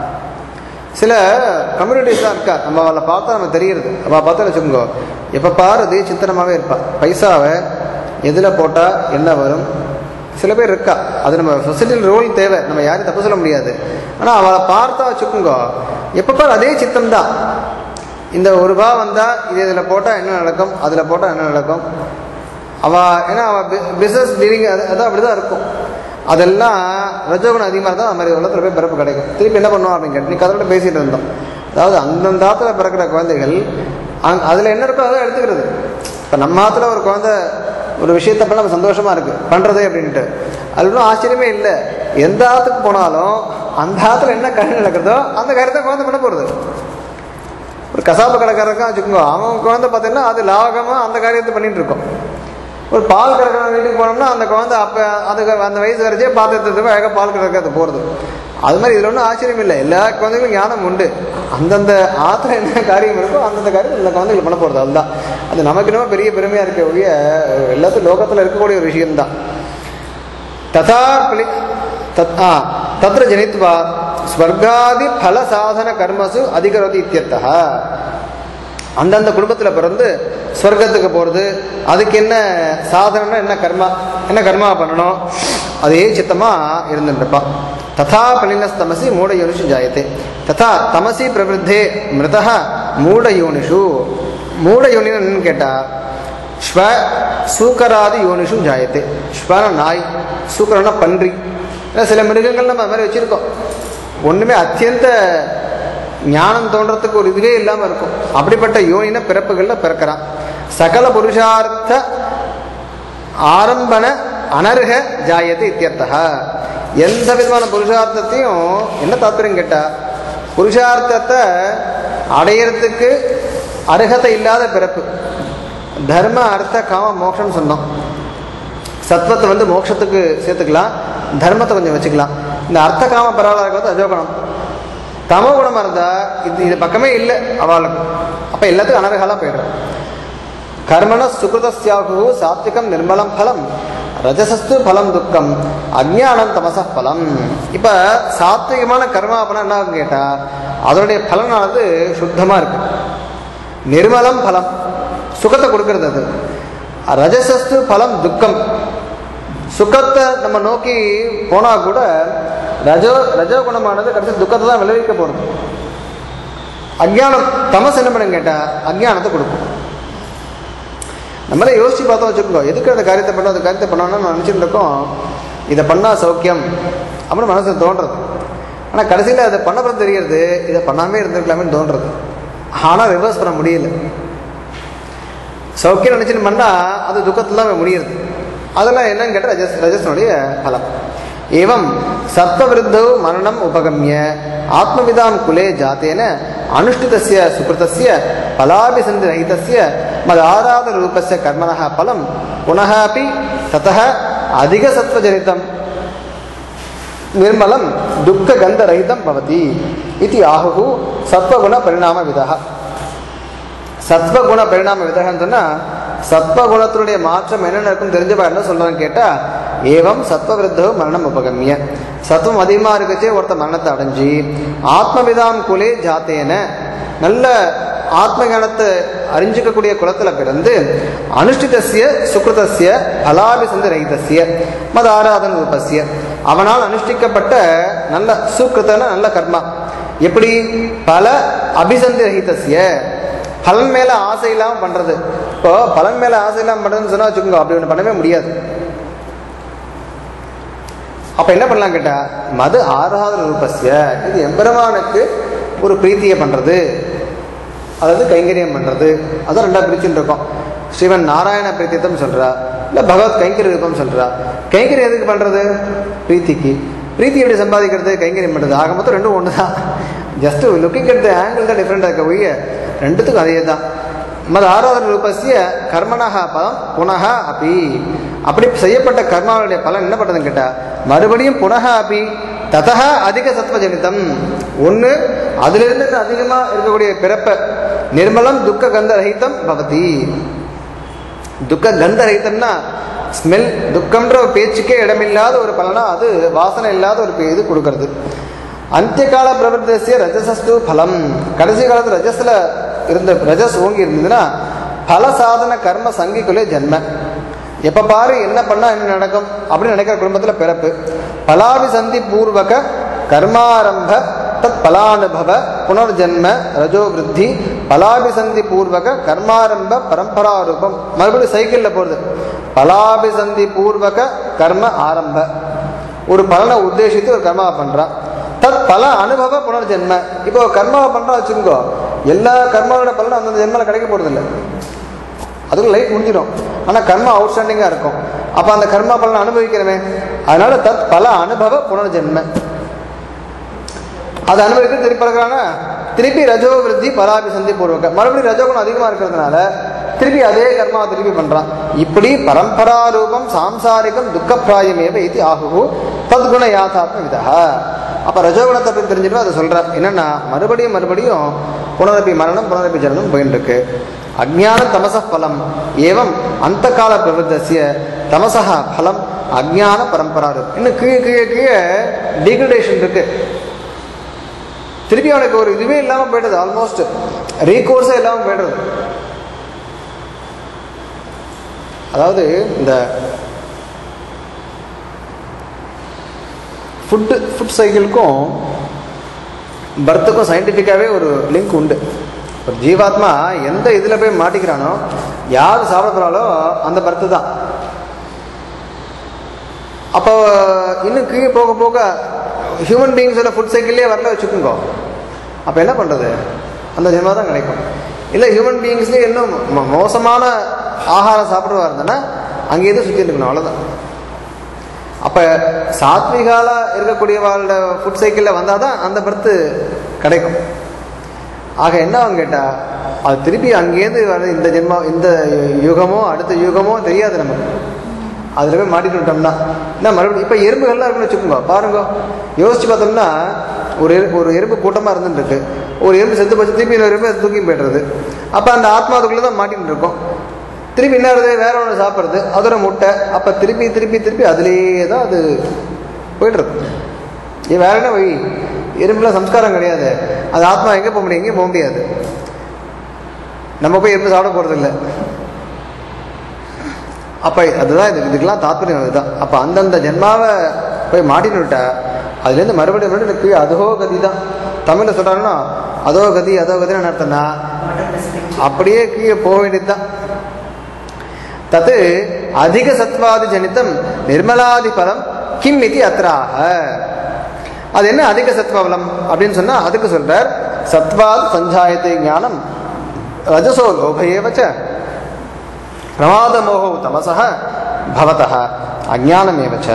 S1: சில கம்யூனிட்டிஸ்லாம் இருக்கா நம்ம அவளை பார்த்தா நம்ம தெரியுது அவள் பார்த்தா வச்சுக்கோங்க எப்போ பாரு அதே சித்தனமாகவே இருப்பா பைசாவை எதில் போட்டால் என்ன வரும் சில பேர் இருக்கா அது நம்ம சொசைட்டியில் ரோல் தேவை நம்ம யாரையும் தப்பு சொல்ல முடியாது ஆனால் அவளை பார்த்தா வச்சுக்கோங்க எப்போ பாரு அதே சித்தம் தான் இந்த ஒரு ரூபா வந்தால் இது இதில் போட்டால் என்ன நடக்கும் அதில் போட்டால் என்ன நடக்கும் அவள் ஏன்னா அவள் பிஸ்னஸ் டீலிங் அது அது அப்படி தான் இருக்கும் அதெல்லாம் ரஜோகுணம் அதிகமாக இருந்தால் அது மாதிரி உலகத்தில் போய் பிறப்பு கிடைக்கும் திருப்பி என்ன பண்ணுவோம் அப்படின்னு கேட்டு நீ கதோட பேசிகிட்டு இருந்தோம் அதாவது அந்தந்த ஆத்துல பிறக்கிற குழந்தைகள் அங் அதில் என்ன இருக்கோ அதை எடுத்துக்கிறது இப்போ நம்ம ஆத்துல ஒரு குழந்தை ஒரு விஷயத்தை பண்ண நம்ம சந்தோஷமாக இருக்குது பண்ணுறது அப்படின்ட்டு அது ஒன்றும் ஆச்சரியமே இல்லை எந்த ஆத்துக்கு போனாலும் அந்த ஆத்துல என்ன காரியம் நடக்கிறதோ அந்த காரியத்தை குழந்தை பண்ண போகிறது ஒரு கசாப்பு கடைக்காரருக்கா வச்சுக்கோங்க அவன் குழந்தை பார்த்தீங்கன்னா அது லாகமாக அந்த காரியத்தை பண்ணிட்டு இருக்கோம் ஒரு பால் கறக்கிற வீட்டுக்கு போனோம்னா அந்த குழந்தை அப்போ அதுக்கு அந்த வயசு வரைச்சே பார்த்துட்டு அழகாக பால் கறக்கிறது போகிறது அது மாதிரி இதில் ஒன்றும் ஆச்சரியம் இல்லை எல்லா குழந்தைகளும் ஞானம் உண்டு அந்தந்த ஆற்றுல என்ன காரியம் இருக்கோ அந்தந்த காரியம் இந்த குழந்தைகள் பண்ண போகிறது அதுதான் அது நமக்கு என்னமோ பெரிய பெருமையாக இருக்க ஒழிய எல்லாத்துக்கும் லோகத்தில் இருக்கக்கூடிய ஒரு விஷயம்தான் ததா பிளி தத் ஆ தத்திர ஜனித்வா ஸ்வர்காதி பல சாதன கர்மசு அதிகரதி இத்தியர்த்தா அந்தந்த குடும்பத்தில் பிறந்து ஸ்வர்க்கத்துக்கு போகிறது அதுக்கு என்ன சாதனம்னா என்ன கர்மா என்ன கர்மா பண்ணணும் அதே சித்தமாக இருந்துருப்பான் ததா பலினஸ்தமசி மூட யோனிஷு ஜாயத்தே ததா தமசி பிரவருத்தே மிருதா மூட யோனிஷு மூட யோனின்னு என்னன்னு கேட்டால் ஸ்வ சூக்கராதி யோனிஷு ஜாயத்தே ஸ்வன நாய் சூக்கரம்னா பன்றி ஏன்னா சில மிருகங்கள் நம்ம அது மாதிரி வச்சுருக்கோம் ஒன்றுமே அத்தியந்த ஞானம் தோன்றதுக்கு ஒரு இதுவே இல்லாமல் இருக்கும் அப்படிப்பட்ட யோனின பிறப்புகளில் பிறக்கிறான் சகல புருஷார்த்த ஆரம்பன அனர்ஹ ஜாயத்து இத்தியர்த்தா எந்த விதமான புருஷார்த்தத்தையும் என்ன தாத்பரியம் கேட்டா புருஷார்த்தத்தை அடையிறதுக்கு அருகதை இல்லாத பிறப்பு தர்ம அர்த்த காம மோட்சம் சொன்னோம் சத்வத்தை வந்து மோட்சத்துக்கு சேர்த்துக்கலாம் தர்மத்தை கொஞ்சம் வச்சுக்கலாம் இந்த அர்த்த காம பரவாயில்ல இருக்கிறது அஜோகுணம் தமோ குணமாக இருந்தால் இது இது பக்கமே இல்லை அவளுக்கு அப்போ எல்லாத்துக்கும் அனர்ஹாலாக போயிடுறோம் கர்மண சுகிருதஸ்யாகு சாத்விகம் நிர்மலம் பலம் ரஜசஸ்து பலம் துக்கம் அஜ்ஞானம் தமச பலம் இப்போ சாத்விகமான கர்மா பலம் என்ன ஆகும் கேட்டால் அதனுடைய பலனானது சுத்தமாக இருக்கு நிர்மலம் பலம் சுகத்தை கொடுக்கறது அது ரஜசஸ்து பலம் துக்கம் சுகத்தை நம்ம நோக்கி போனால் கூட ரஜோ ரஜோகுணமானது கடைசி துக்கத்தை தான் விளைவிக்க போகிறது அஜ்ஞானம் தமஸ் என்ன பண்ணுங்க கேட்டால் அஜ்ஞானத்தை கொடுக்கும் நம்மளே யோசிச்சு பார்த்தோம் வச்சுக்கோங்க எதுக்கு அந்த காரியத்தை பண்ணோம் அந்த காரியத்தை பண்ணோம்னு நம்ம நினச்சிட்டு இருக்கோம் இதை பண்ணால் சௌக்கியம் அப்படின்னு மனசில் தோன்றது ஆனால் கடைசியில் அதை பண்ண பிறகு தெரியறது இதை பண்ணாமே இருந்திருக்கலாமேன்னு தோன்றது ஆனால் ரிவர்ஸ் பண்ண முடியல சௌக்கியம் நினச்சிட்டு பண்ணால் அது துக்கத்தில் தான் முடியுது அதெல்லாம் என்னன்னு கேட்டால் ரஜஸ் ரஜஸ்னுடைய பலம் ஏவம் சத்வவிருத்தௌ மரணம் உபகமிய ஆத்மவிதாம் குலே ஜாத்தேன அனுஷ்டிதஸ்ய சுகிருதஸ்ய பலாபிசந்தி ரஹிதஸ்ய மது ஆராத ரூபஸ்ய கர்மணः பலம் புனः अपि ततः அதிகசத்வஜனிதம் நிர்மலம் துக்ககந்தரகிதம் பவதி இது ஆஹு சத்வகுண பரிணாம விதா சத்வகுண பரிணாம விதகன்னு சொன்னால் சத்வகுணத்தினுடைய மாற்றம் என்னென்ன இருக்கும் தெரிஞ்சவா என்ன சொல்கிறான்னு கேட்டால் ஏவம் சத்வவிருத்தோ மரணம் உபகமிய சத்வம் அதிகமாக இருக்கச்சே ஒருத்தர் மரணத்தை அடைஞ்சி ஆத்மவிதாம் குலே ஜாத்தேன நல்ல ஆத்ம ஞானத்தை அறிஞ்சிக்கக்கூடிய குலத்தில் பிறந்து அனுஷ்டிதஸ்ய சுக்ருதஸ்ய பலாபிசந்த ரஹிதஸ்ய மத ஆராதன ரூபஸ்ய அவனால் அனுஷ்டிக்கப்பட்ட நல்ல சுக்ருத்தன நல்ல கர்மா எப்படி பல அபிசந்தி ரஹிதஸ்ய பலன் மேல ஆசை இல்லாம பண்றது இப்போ பலன் மேல ஆசை இல்லாம பண்றதுன்னு சொன்னா வச்சுக்கோங்க அப்படி ஒன்று பண்ணவே முடியாது அப்ப என்ன பண்ணலாம் கேட்டா மது ஆராதன ரூபஸ்ய இது எம்பெருமானுக்கு ஒரு பிரீத்தியை பண்றது அதாவது கைங்கரியம் பண்றது அதான் ரெண்டா பிரிச்சுட்டு இருக்கோம் ஸ்ரீவன் நாராயண பிரீத்தியத்தம் சொல்றா இல்ல பகவத் கைங்கரிய ரூபம் சொல்றா கைங்கரியம் எதுக்கு பண்றது பிரீத்திக்கு பிரீத்தி எப்படி சம்பாதிக்கிறது கைங்கரியம் பண்றது ஆக மொத்தம் ரெண்டும் ஒன்று தான் just looking at the angle தான் டிஃப்ரெண்டாக இருக்க ஒழிய ரெண்டுத்துக்கும் அதே தான் மது ஆராதன ரூபஸ்ய கர்மணக பலம் புனக அப்பி அப்படி செய்யப்பட்ட கர்மாவுடைய பலன் என்ன பண்ணுறதுன்னு கேட்டால் மறுபடியும் புனக அப்பி ததக அதிக சத்வஜனிதம் ஒன்று அதிலிருந்து அதிகமாக இருக்கக்கூடிய பிறப்ப நிர்மலம் துக்க கந்த ரஹிதம் பவதி துக்க கந்த ரஹிதம்னா ஸ்மெல் துக்கம்ன்ற ஒரு பேச்சுக்கே இடமில்லாத ஒரு பலனா அது வாசனை இல்லாத ஒரு பே- இது கொடுக்கறது அந்திய கால பிரவர்த்தசிய ரஜசஸ்து பலம் கடைசி காலத்து ரஜஸ்ல இருந்த ரஜஸ் ஓங்கி இருந்ததுன்னா பல சாதன கர்ம சங்கிக்குள்ளே ஜென்ம எப்ப பாரு என்ன பண்ணா என்ன நடக்கும் அப்படின்னு நினைக்கிற குடும்பத்துல பிறப்பு பலாபிசந்தி பூர்வக கர்மாரம்ப தத் பலானுபவ புனர்ஜன்ம ரஜோ விருத்தி பலாபிசந்தி பூர்வக கர்மாரம்ப பரம்பரா ரூபம் மறுபடியும் சைக்கிளில் போகிறது பலாபிசந்தி பூர்வக கர்ம ஆரம்ப ஒரு பலனை உத்தேசித்து ஒரு கர்மாவை பண்றான் தத் பல அனுபவ புனர்ஜென்ம இப்போ கர்மாவை பண்றா வச்சுக்கோ எல்லா கர்மாவோட பலனும் அந்தந்த ஜென்மல கிடைக்க போறது இல்லை அதுக்கு லைஃப் முடிஞ்சிடும் ஆனால் கர்மா அவுட்ஸ்டாண்டிங்காக இருக்கும் அப்போ அந்த கர்மா பலனை அனுபவிக்கிறமே அதனால தத் பல அனுபவ புனர்ஜென்ம அதை அனுபவித்து திருப்பி பழகிறான திருப்பி ரஜோ விருத்தி பராபிசந்தி பூர்வக மறுபடியும் ரஜோகுணம் அதிகமாக இருக்கிறதுனால திருப்பி அதே கர்மாவை திருப்பி பண்ணுறான் இப்படி பரம்பரா ரூபம் சாம்சாரிகம் துக்கப்பிராயமேவ இது ஆகுகு தத்குண யாதாத்ம விதா அப்போ ரஜோகுணத்தை பற்றி தெரிஞ்சுட்டு அதை சொல்கிறார் என்னென்னா மறுபடியும் மறுபடியும் புனரப்பி மரணம் புனரப்பி ஜனனம் போயின்னு இருக்கு அஜ்ஞான தமச பலம் ஏவம் அந்த கால பிரவருத்தசிய தமசா பலம் அஜ்ஞான பரம்பரா ரூபம் இன்னும் கீழே கீழே கீழே டிகிரடேஷன் இருக்கு திருப்பி அவனுக்கு ஒரு இதுவே இல்லாமல் போயிடுது ஆல்மோஸ்ட் ரீகோர்ஸே இல்லாமல் போயிடுறது அதாவது இந்த ஃபுட்டு ஃபுட் சைக்கிளுக்கும் பர்த்துக்கும் சயின்டிஃபிக்காகவே ஒரு லிங்க் உண்டு ஒரு ஜீவாத்மா எந்த இதில் போய் மாட்டிக்கிறானோ யார் சாப்பிட போகிறாலோ அந்த பர்த்து தான் அப்போ இன்னும் கீழே போக போக ஹியூமன் பீயிங்ஸோட ஃபுட் சைக்கிள்லேயே வரல வச்சுக்கோங்க அப்போ என்ன பண்ணுறது அந்த ஜென்மா தான் கிடைக்கும் இல்லை ஹியூமன் பீயிங்ஸ்லேயே இன்னும் மோ- மோசமான ஆகாரம் சாப்பிடுவா இருந்தேன்னா அங்கேயே தான் சுற்றி இருக்கணும் அவ்வளோதான் அப்போ சாத்விகால இருக்கக்கூடியவாளோட ஃபுட் சைக்கிளில் வந்தால் தான் அந்த பர்த்து கிடைக்கும் ஆக என்ன அவங்க கேட்டால் அது திருப்பி அங்கேருந்து வர இந்த ஜென்மா இந்த யுகமோ அடுத்த யுகமோ தெரியாது நமக்கு அதில் போய் மாட்டிட்டு விட்டோம்னா என்ன மறுபடியும் இப்போ எறும்புகள்லாம் இருக்குன்னு வச்சுக்கோங்க பாருங்க யோசிச்சு பார்த்தோம்னா ஒரு எறு- ஒரு எறும்பு கூட்டமாக இருந்துட்டு இருக்கு ஒரு எறும்பு செத்து போச்சு திருப்பி இன்னொரு எறும்பு தூக்கி போய்டுறது அப்போ அந்த ஆத்மா அதுக்குள்ளே தான் மாட்டின்னு இருக்கும் திருப்பி என்ன ஆகுது வேற ஒன்று சாப்பிட்றது அதோட முட்டை அப்போ திருப்பி திருப்பி திருப்பி அதுலேயே தான் அது போயிட்டு இருக்கும் இது வேற என்ன வழி எறும்புல சம்ஸ்காரம் கிடையாது அது ஆத்மா எங்கே போக முடியும் எங்கேயும் போக முடியாது நம்ம போய் எறும்பு சாப்பிட போகிறது இல்லை அப்போ அதுதான் இது இதுக்கெல்லாம் தாத்பரியம் அதுதான் அப்போ அந்தந்த ஜென்மாவை போய் மாட்டின்னு விட்டா அதுலேருந்து மறுபடியும் மறுபடியும் எனக்கு அதோ கதி தான் தமிழில் சொல்கிறாங்கன்னா அதோ கதி அதோ கதின்னு என்ன அர்த்தம்னா அப்படியே கீழே போக வேண்டியது தான் தத்து அதிக சத்வாதி ஜனிதம் நிர்மலாதி பலம் கிம் இது அத்ராக அது என்ன அதிக சத்வபலம் அப்படின்னு சொன்னா அதுக்கு சொல்றார் சத்வாத் சஞ்சாயத்தை ஞானம் ரஜசோ லோபயேவச்ச பிரமாதமோகோ தமசः பவதः அஜானமேவச்ச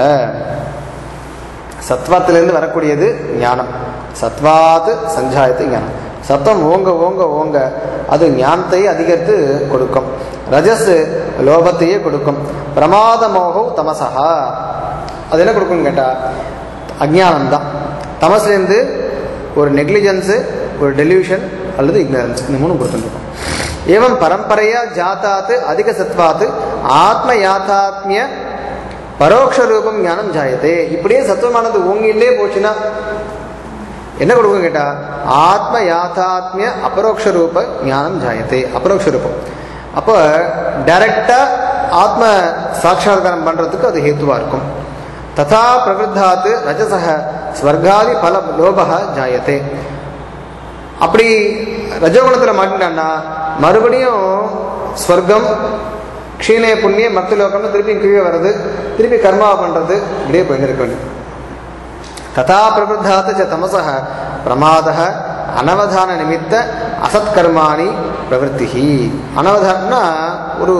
S1: சத்வத்திலிருந்து வரக்கூடியது ஞானம் சத்வாத் சஞ்சாயத்தை ஞானம் சத்தம் ஓங்க ஓங்க ஓங்க அது ஞானத்தை அதிகரித்து கொடுக்கும் ரஜஸ் லோபத்தையே கொடுக்கும் பிரமாத மோகம் தமசா அது என்ன கொடுக்கும்னு கேட்டா அஜ்ஞானம் தான் தமஸ்லேருந்து ஒரு நெக்லிஜென்ஸு ஒரு டெலியூஷன் அல்லது இக்னரன்ஸ் இந்த மூணு கொடுத்துருக்கோம் ஏவம் பரம்பரையா ஜாத்தாத் அதிக சத்வாத் ஆத்ம யாத்தாத்மிய பரோட்ச ரூபம் ஞானம் ஜாயதே இப்படியே சத்துவமானது ஓங்கிலே போச்சுன்னா என்ன கொடுக்கும் கேட்டா ஆத்ம யாத்தாத்மிய அபரோக்ஷ ரூப ஞானம் ஜாயத்தே அபரோக்ஷ ரூபம் அப்போ டைரக்டா ஆத்ம சாட்சாத்காரம் பண்றதுக்கு அது ஹேத்துவா இருக்கும் ததா பிரவருத்தாத் ரஜசக ஸ்வர்காதி பல லோபக ஜாயத்தே அப்படி ரஜோகுணத்தில் மாட்டினான்னா மறுபடியும் ஸ்வர்க்கம் க்ஷீணே புண்ணிய மத்த லோகம்னு திருப்பி கீழே வர்றது திருப்பி கர்மாவை பண்றது இப்படியே போயிட்டு இருக்க வேண்டியது ததா பிரபுத்தாத் ச தமசः பிரமாதः அனவதான நிமித்த அசத்கர்மாணி பிரவருத்தி அனவதானம்னா ஒரு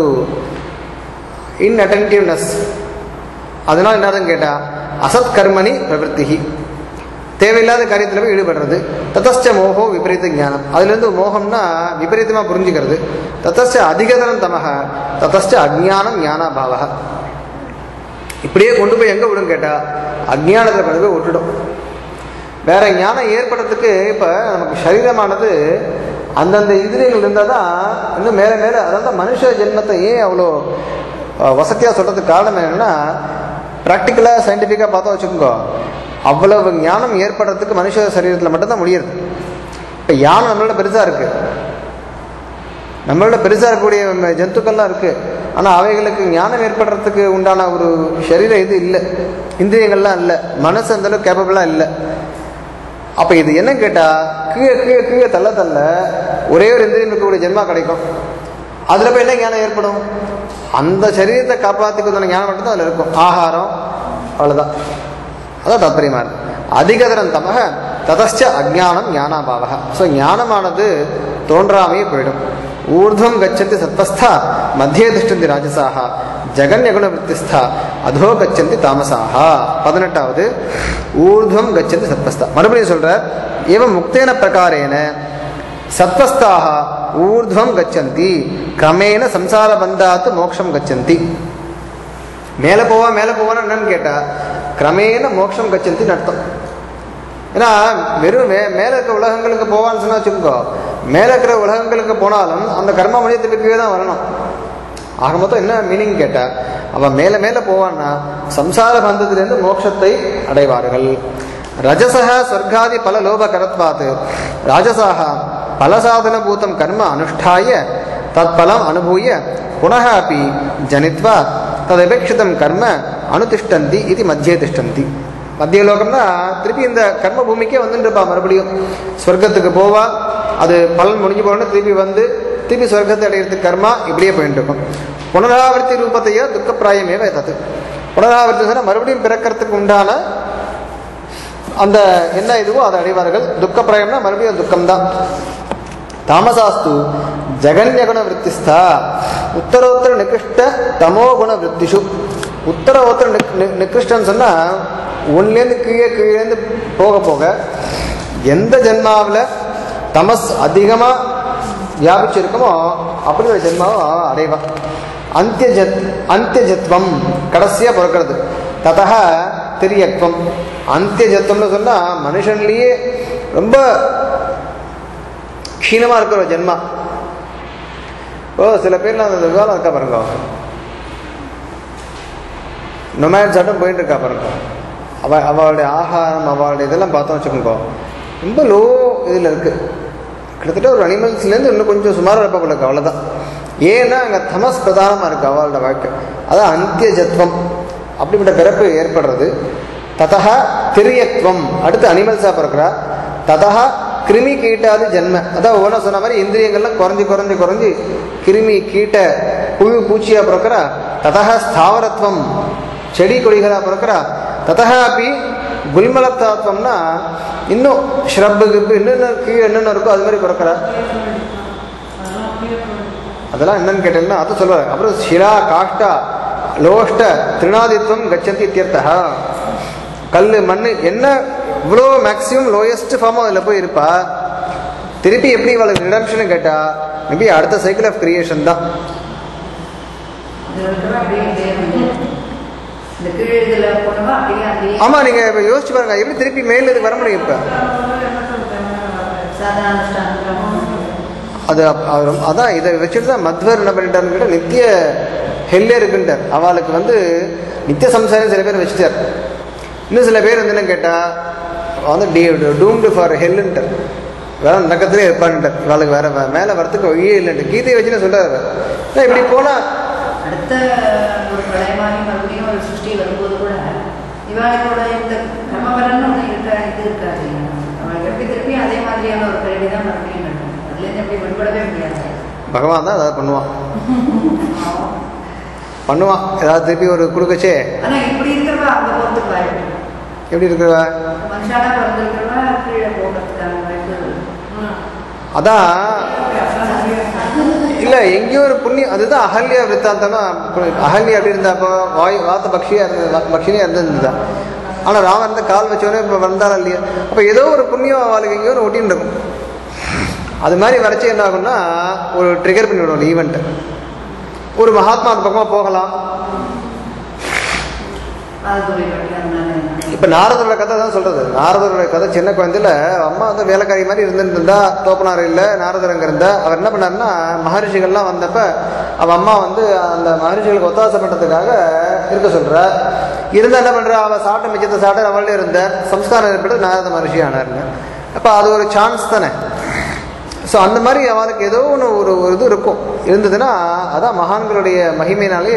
S1: இன்அட்டன்டிவ்னஸ் அதனால என்னதுன்னு கேட்டா அசத்கர்மணி பிரவருத்தி தேவையில்லாத காரியத்தில் போய் ஈடுபடுறது ததஸ்ச மோகோ விபரீத ஞானம் அதுலேருந்து மோகம்னா விபரீதமாக புரிஞ்சுக்கிறது ததஸ்ச அதிகதரம் தமக ததஸ்ச அஜ்ஞானம் ஞானாபாவக இப்படியே கொண்டு போய் எங்கே விடும் கேட்டால் அஜ்ஞானத்தில் கொண்டு போய் விட்டுடும் வேற ஞானம் ஏற்படுறதுக்கு இப்போ நமக்கு சரீரமானது அந்தந்த இந்திரியங்கள் இருந்தால் தான் இன்னும் மேலே மேலே அதாவது மனுஷ ஜென்மத்தை ஏன் அவ்வளோ வசதியாக சொல்கிறதுக்கு காரணம் என்னன்னா ப்ராக்டிக்கலாக சயின்டிஃபிக்காக பார்த்தா வச்சுக்கோங்க அவ்வளவு ஞானம் ஏற்படுறதுக்கு மனுஷ சரீரத்தில் மட்டும்தான் முடியுது இப்போ யானை நம்மளோட பெருசாக இருக்குது நம்மளோட பெருசாக இருக்கக்கூடிய ஜந்துக்கள்லாம் இருக்குது ஆனால் அவைகளுக்கு ஞானம் ஏற்படுறதுக்கு உண்டான ஒரு சரீரம் இது இல்லை இந்திரியங்கள்லாம் இல்லை மனசு அந்தளவுக்கு கேப்பபிளாக இல்லை அப்போ இது என்ன கேட்டால் கீழே கீழே கீழே தள்ள தள்ள ஒரே ஒரு இந்திரியம் இருக்கக்கூடிய ஜென்மா கிடைக்கும் அதில் போய் என்ன ஞானம் ஏற்படும் அந்த சரீரத்தை காப்பாற்றிக்கு ஞானம் மட்டும்தான் அதில் இருக்கும் ஆகாரம் அவ்வளோதான் அதான் தாத்பரியமா இருக்கு அதிகதரம் தமக ததச்ச அஜானம் ஞானாபாவக ஸோ ஞானமானது தோன்றாமையே போயிடும் ஊர்துவம் கச்சந்தி சத்வஸ்தா மத்தியே திஷ்டந்தி ராஜசாக ஜெகன்யகுண விற்த்திஸ்தா அதோ கச்சந்தி தாமசாக பதினெட்டாவது ஊர்துவம் கச்சந்தி சத்வஸ்தா மறுபடியும் சொல்றார் ஏவம் முக்தேன பிரகாரேன சத்வஸ்தாக ஊர்துவம் கச்சந்தி கிரமேண சம்சார பந்தாத்து மோட்சம் கச்சந்தி மேலே போவா மேலே போவான்னு என்னன்னு கேட்டா கிரமேண மோட்சம் கச்சந்தின்னு அர்த்தம் ஏன்னா வெறும் மே மேலே இருக்க உலகங்களுக்கு போவான்னு சொன்னா வச்சுக்கோ மேலே இருக்கிற உலகங்களுக்கு போனாலும் அந்த கர்ம மனிதத்துக்கு கீழே தான் வரணும் ஆக மொத்தம் என்ன மீனிங் கேட்டா அவன் மேலே மேலே போவான்னா சம்சார பந்தத்திலிருந்து மோட்சத்தை அடைவார்கள் ரஜசக ஸ்வர்காதி பல லோப கரத்வாத் ராஜசாக பலசாதன பூதம் கர்ம அனுஷ்டாய தத் பலம் அனுபூய புனः अपि ஜனித்வா ததபேட்சிதம் கர்ம அனுதிஷ்டந்தி இது மத்தியே திஷ்டந்தி மத்திய லோகம்னா திருப்பி இந்த கர்ம பூமிக்கே வந்துட்டு இருப்பா மறுபடியும் ஸ்வர்க்கத்துக்கு போவா அது பலன் முடிஞ்சு போகணும் திருப்பி வந்து திருப்பி ஸ்வர்க்கத்தை அடையிறதுக்கு கர்மா இப்படியே போயிட்டு இருக்கும் புனராவர்த்தி ரூபத்தையோ துக்கப்பிராயமே தத்து புனராவர்த்தி சொன்னால் மறுபடியும் பிறக்கிறதுக்கு உண்டான அந்த என்ன இதுவோ அதை அடைவார்கள் துக்கப்பிராயம்னா மறுபடியும் துக்கம்தான் தாமசாஸ்து ஜெகன்யகுண விற்த்திஸ்தா உத்தரோத்தர நிகிருஷ்ட தமோ குண விற்த்திஷு உத்தரோத்தர நிகிருஷ்டன்னு சொன்னால் ஒன்லேருந்து கீழே கீழேருந்து போக போக எந்த ஜென்மாவில் தமஸ் அதிகமாக வியாபிச்சிருக்குமோ அப்படி ஒரு ஜென்மாவை அடைவான் அந்தியஜத் அந்தியஜத்வம் கடைசியாக பிறக்கிறது ததக திரியத்வம் அந்தியஜத்வம்னு சொன்னால் மனுஷன்லேயே ரொம்ப க்ஷீணமாக இருக்கிற ஒரு ஜென்மா ஓ சில பேர்லாம் அந்த விவாதம் இருக்கா பாருங்க நொமேட் சாட்டம் போயிட்டு இருக்கா பாருங்க அவ அவளுடைய ஆகாரம் அவளுடைய இதெல்லாம் பார்த்தோம் வச்சுக்கோங்க ரொம்ப லோ இதில் இருக்குது கிட்டத்தட்ட ஒரு அனிமல்ஸ்லேருந்து இன்னும் கொஞ்சம் சுமாராக இருப்பா போல இருக்கு அவ்வளோதான் ஏன்னா அங்கே தமஸ் பிரதானமாக இருக்குது அவளோட வாழ்க்கை அதான் அந்திய ஜத்வம் அப்படிப்பட்ட பிறப்பு ஏற்படுறது ததா திரியத்வம் அடுத்து அனிமல்ஸாக பிறக்கிறா ததா கிருமி கீட்டாது ஜென்ம அதான் ஒவ்வொன்றா சொன்ன மாதிரி இந்திரியங்கள்லாம் குறைஞ்சி குறைஞ்சி குறைஞ்சி கிருமி கீட்ட புழு பூச்சியாக பிறக்கிறா ததா ஸ்தாவரத்வம் செடி கொடிகளாக பிறக்கிறா ததா அப்படி குல்மலத்தாத்வம்னா இன்னும் ஷ்ரப்பு கிப்பு என்னென்ன கீழே என்னென்ன இருக்கோ அது மாதிரி பிறக்கிறா அதெல்லாம் என்னன்னு கேட்டீங்கன்னா அதை சொல்லுவார் அப்புறம் ஷிலா காஷ்டா லோஷ்ட திருநாதித்வம் கச்சந்தி இத்தியர்த்தா கல் மண் என்ன இவ்வளோ மேக்ஸிமம் லோயஸ்ட் ஃபார்ம் அதில் போய் இருப்பா திருப்பி எப்படி இவளுக்கு ரிடம்ஷன் கேட்டா மேபி அடுத்த சைக்கிள் ஆஃப் கிரியேஷன் தான்
S2: இது இருக்கிற அப்படியே இதே வந்து இந்த கீழ் இதுல போனோமா அப்படியே அப்படியே
S1: ஆமாம் நீங்கள் இப்போ யோசிச்சு பாருங்க எப்படி திருப்பி மேல இதுக்கு வர முடியும் இப்போ
S2: சாதாரண ஸ்டாண்டர்ட்
S1: அது அப்- அது ரொம்ப- அதான் இதை வச்சுட்டு தான் மத்வர் என்ன பண்ணிட்டாருன்னு கேட்டால் நித்திய ஹெல்லே இருக்குன்ட்டார் அவளுக்கு வந்து நித்திய சம்சாரம் சில பேர் வச்சுட்டார் இன்னும் சில பேர் வந்து என்ன கேட்டால் வந்து டி டூம்டு ஃபார் ஹெல்லுன்ட்டார் வேற நக்கத்திலே இருப்பான்ட்டார் இவளுக்கு வேற வே- மேலே வரத்துக்கு வழியே இல்லைன்ட்டு கீதையை வச்சுன்னு சொல்கிறாரு இப்படி போனால்
S2: அடுத்த ஒரு பிரளயமாகி மறுபடியும் ஒரு சிருஷ்டி வரும்போது கூட இவாளோட இந்த கர்மபலன்னு ஒன்று இருக்க இது இருக்காது அவளுக்கு எப்படி திருப்பி அதே மாதிரியான ஒரு பிறவி தான் மறுபடியும் நடக்கும் அதுலேருந்து எப்படி விடுபடவே முடியாது
S1: பகவான் தான் ஏதாவது பண்ணுவான் பண்ணுவான் ஏதாவது திருப்பி ஒரு கொடுக்கச்சே
S2: ஆனா இப்படி இருக்கிறவா அங்க போகிறதுக்கு வாய்ப்பு
S1: எப்படி இருக்கிற
S2: மனுஷாலா பிறந்திருக்கிறவா கீழே போகிறதுக்கான வாய்ப்பு
S1: அதான் இல்ல எங்கேயோ ஒரு புண்ணியம் அதுதான் அகல்யா விற்த்தாந்தமா அகல்யா அப்படி இருந்தாப்போ வாய் வாத்த பக்ஷியா இருந்தது பக்ஷினியா இருந்திருந்தா ஆனா ராமன் இருந்த கால் வச்சவனே இப்போ வந்தாலும் இல்லையா அப்போ ஏதோ ஒரு புண்ணியம் அவளுக்கு எங்கேயோ ஒரு ஒட்டின்னு இருக்கும் அது மாதிரி வரைச்சி என்ன ஆகும்னா ஒரு ட்ரிகர் பண்ணி விடும் ஈவெண்ட்டு ஒரு மகாத்மா அந்த பக்கமாக போகலாம்
S2: பாதுதுறை பற்றி அதனால
S1: இப்போ நாரதரோட கதை தான் சொல்றது நாரதரோட கதை சின்ன குழந்தையில அம்மா வந்து வேலைக்காரி மாதிரி இருந்துட்டு இருந்தா தோப்பனார் இல்லை நாரதர் அங்கே இருந்தா அவர் என்ன பண்ணாருன்னா மகரிஷிகள்லாம் வந்தப்ப அவ அம்மா வந்து அந்த மகரிஷிகளுக்கு ஒத்தாசை பண்ணுறதுக்காக இருக்க சொல்றா இருந்தா என்ன பண்றா அவ சாப்பிட்ட மிச்சத்தை சாப்பிட்டு அவளே இருந்த சம்ஸ்காரம் ஏற்பட்டு நாரத மகரிஷி ஆனாருங்க அப்போ அது ஒரு சான்ஸ் தானே ஸோ அந்த மாதிரி அவளுக்கு ஏதோ ஒன்று ஒரு ஒரு இது இருக்கும் இருந்ததுன்னா அதான் மகான்களுடைய மகிமையினாலே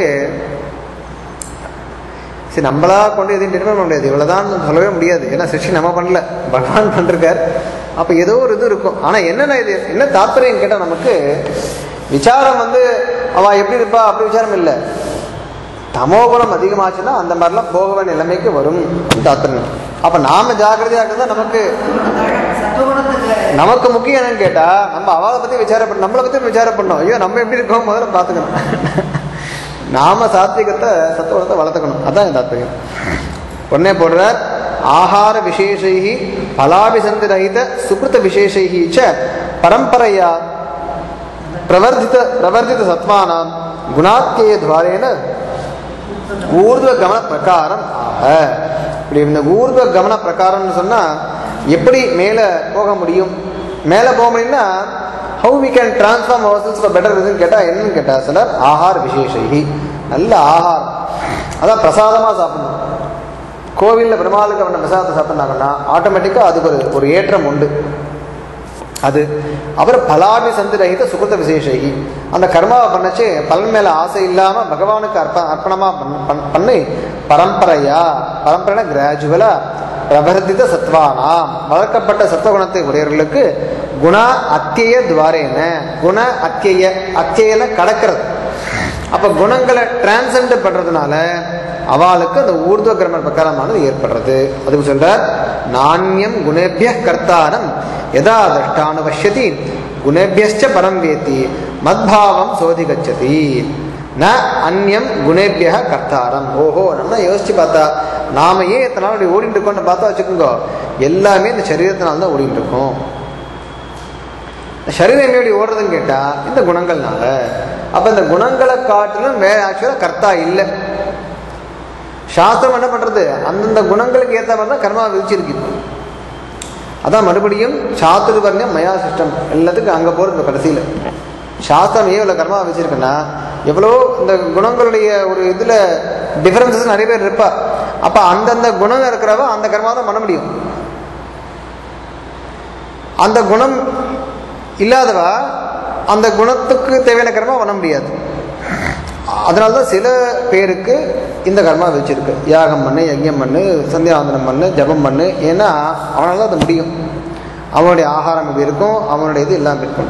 S1: சரி நம்மளா கொண்டு எதையும் டிஃபைன் பண்ண முடியாது இவ்வளோதான் சொல்லவே முடியாது ஏன்னா சிருஷ்டி நம்ம பண்ணல பகவான் பண்ணிருக்கார் அப்போ ஏதோ ஒரு இது இருக்கும் ஆனால் என்னென்ன இது என்ன தாற்பயம் கேட்டால் நமக்கு விசாரம் வந்து அவ எப்படி இருப்பா அப்படி விசாரம் இல்லை தமோகுணம் அதிகமாச்சுன்னா அந்த மாதிரிலாம் போக வேண்டிய நிலைமைக்கு வரும் தாத்பரியம் அப்போ நாம ஜாக்கிரதையாக இருந்தால் நமக்கு
S2: சத்துவகுணத்துக்கு
S1: நமக்கு முக்கியம் என்னன்னு கேட்டா நம்ம அவளை பத்தி விசாரம் பண்ண நம்மளை பத்தி விசாரம் பண்ணோம் ஐயோ நம்ம எப்படி இருக்கோம் முதல்ல பார்த்துக்கணும் நாம சாத்விகத்தை சத்துவத்தை வளர்த்துக்கணும் அதான் என் தாத்பரியம் உடனே போடுறார் ஆகார விசேஷைஹி பலாபிசந்தி ரஹித சுகிருத விசேஷைஹி ச பரம்பரையா பிரவர்த்தித பிரவர்த்தித சத்வானாம் குணாத்திய துவாரேன ஊர்துவ கமன பிரகாரம் ஆக இப்படி இந்த ஊர்துவ கமன பிரகாரம்னு சொன்னா எப்படி மேலே போக முடியும் மேலே போக முடியும்னா how we can transform ourselves for better இதுன்னு கேட்டால் என்னன்னு கேட்டால் சிலர் ஆகார விசேஷி நல்ல ஆகாரம் அதான் பிரசாதமாக சாப்பிடணும் கோவிலில் பெருமாளுக்கு அவன பிரசாதத்தை சாப்பிட்னாங்கன்னா ஆட்டோமேட்டிக்காக அதுக்கு ஒரு ஒரு ஏற்றம் உண்டு அது அப்புறம் பலாபி சந்து ரஹித சுகத்த விசேஷகி அந்த கர்மாவை பண்ணச்சு பலன் மேல ஆசை இல்லாம பகவானுக்கு அர்ப்ப அர்ப்பணமா பண்ண- பண்ண- பண்ணி பரம்பரையா பரம்பரைனா கிராஜுவலா பிரவர்த்தித சத்வானாம் வளர்க்கப்பட்ட சத்வகுணத்தை உடையவர்களுக்கு குண அத்திய துவாரேன குண அத்திய அத்தியன கடக்கிறது அப்ப குணங்களை டிரான்சென்ட் பண்றதுனால அவளுக்கு அந்த ஊர்துவ கிரம பிரகாரமானது ஏற்படுறது அதுக்கு சொல்றார் நாண்யம் குணேபிய கர்த்தாரம் யதா திரஷ்டானு பஷ்யதி குணேபியச்ச பரம் வேத்தி மத்பாவம் சோதி கச்சதி ந அந்யம் குணேபிய கர்த்தாரம் ஓஹோ நம்ம யோசிச்சு பார்த்தா நாம ஏன் எத்தனை நாள் இப்படி ஓடிட்டு இருக்கோம்னு பார்த்தா வச்சுக்கோங்க எல்லாமே இந்த சரீரத்தினால தான் ஓடிட்டு இருக்கோம் சரீரம் எப்படி ஓடுறதுன்னு கேட்டா இந்த குணங்கள்னால அப்ப இந்த குணங்களை காட்டிலும் வேற ஆக்சுவலா கர்த்தா இல்லை சாஸ்திரம் என்ன பண்றது அந்தந்த குணங்களுக்கு ஏற்ற மாதிரி தான் கர்மா விதிச்சிருக்கு அதான் மறுபடியும் சாத்துர்வர்ணியம் மயா சிஸ்டம் எல்லாத்துக்கும் அங்க போறது இப்ப கடைசியில சாஸ்திரம் ஏன் இவ்வளோ கர்மா வச்சிருக்குன்னா எவ்வளோ இந்த குணங்களுடைய ஒரு இதில் டிஃபரன்சஸ் நிறைய பேர் இருப்பா அப்போ அந்தந்த குணம் இருக்கிறவ அந்த கர்மா தான் பண்ண முடியும் அந்த குணம் இல்லாதவா அந்த குணத்துக்கு தேவையான கர்மா பண்ண முடியாது அதனால தான் சில பேருக்கு இந்த கர்மா வச்சிருக்கு யாகம் பண்ணு யஜ்யம் பண்ணு சந்தியாவந்தனம் பண்ணு ஜபம் பண்ணு ஏன்னா அவனால தான் அது முடியும் அவனுடைய ஆகாரம் இப்படி இருக்கும் அவனுடைய இது எல்லாம் இருக்கும்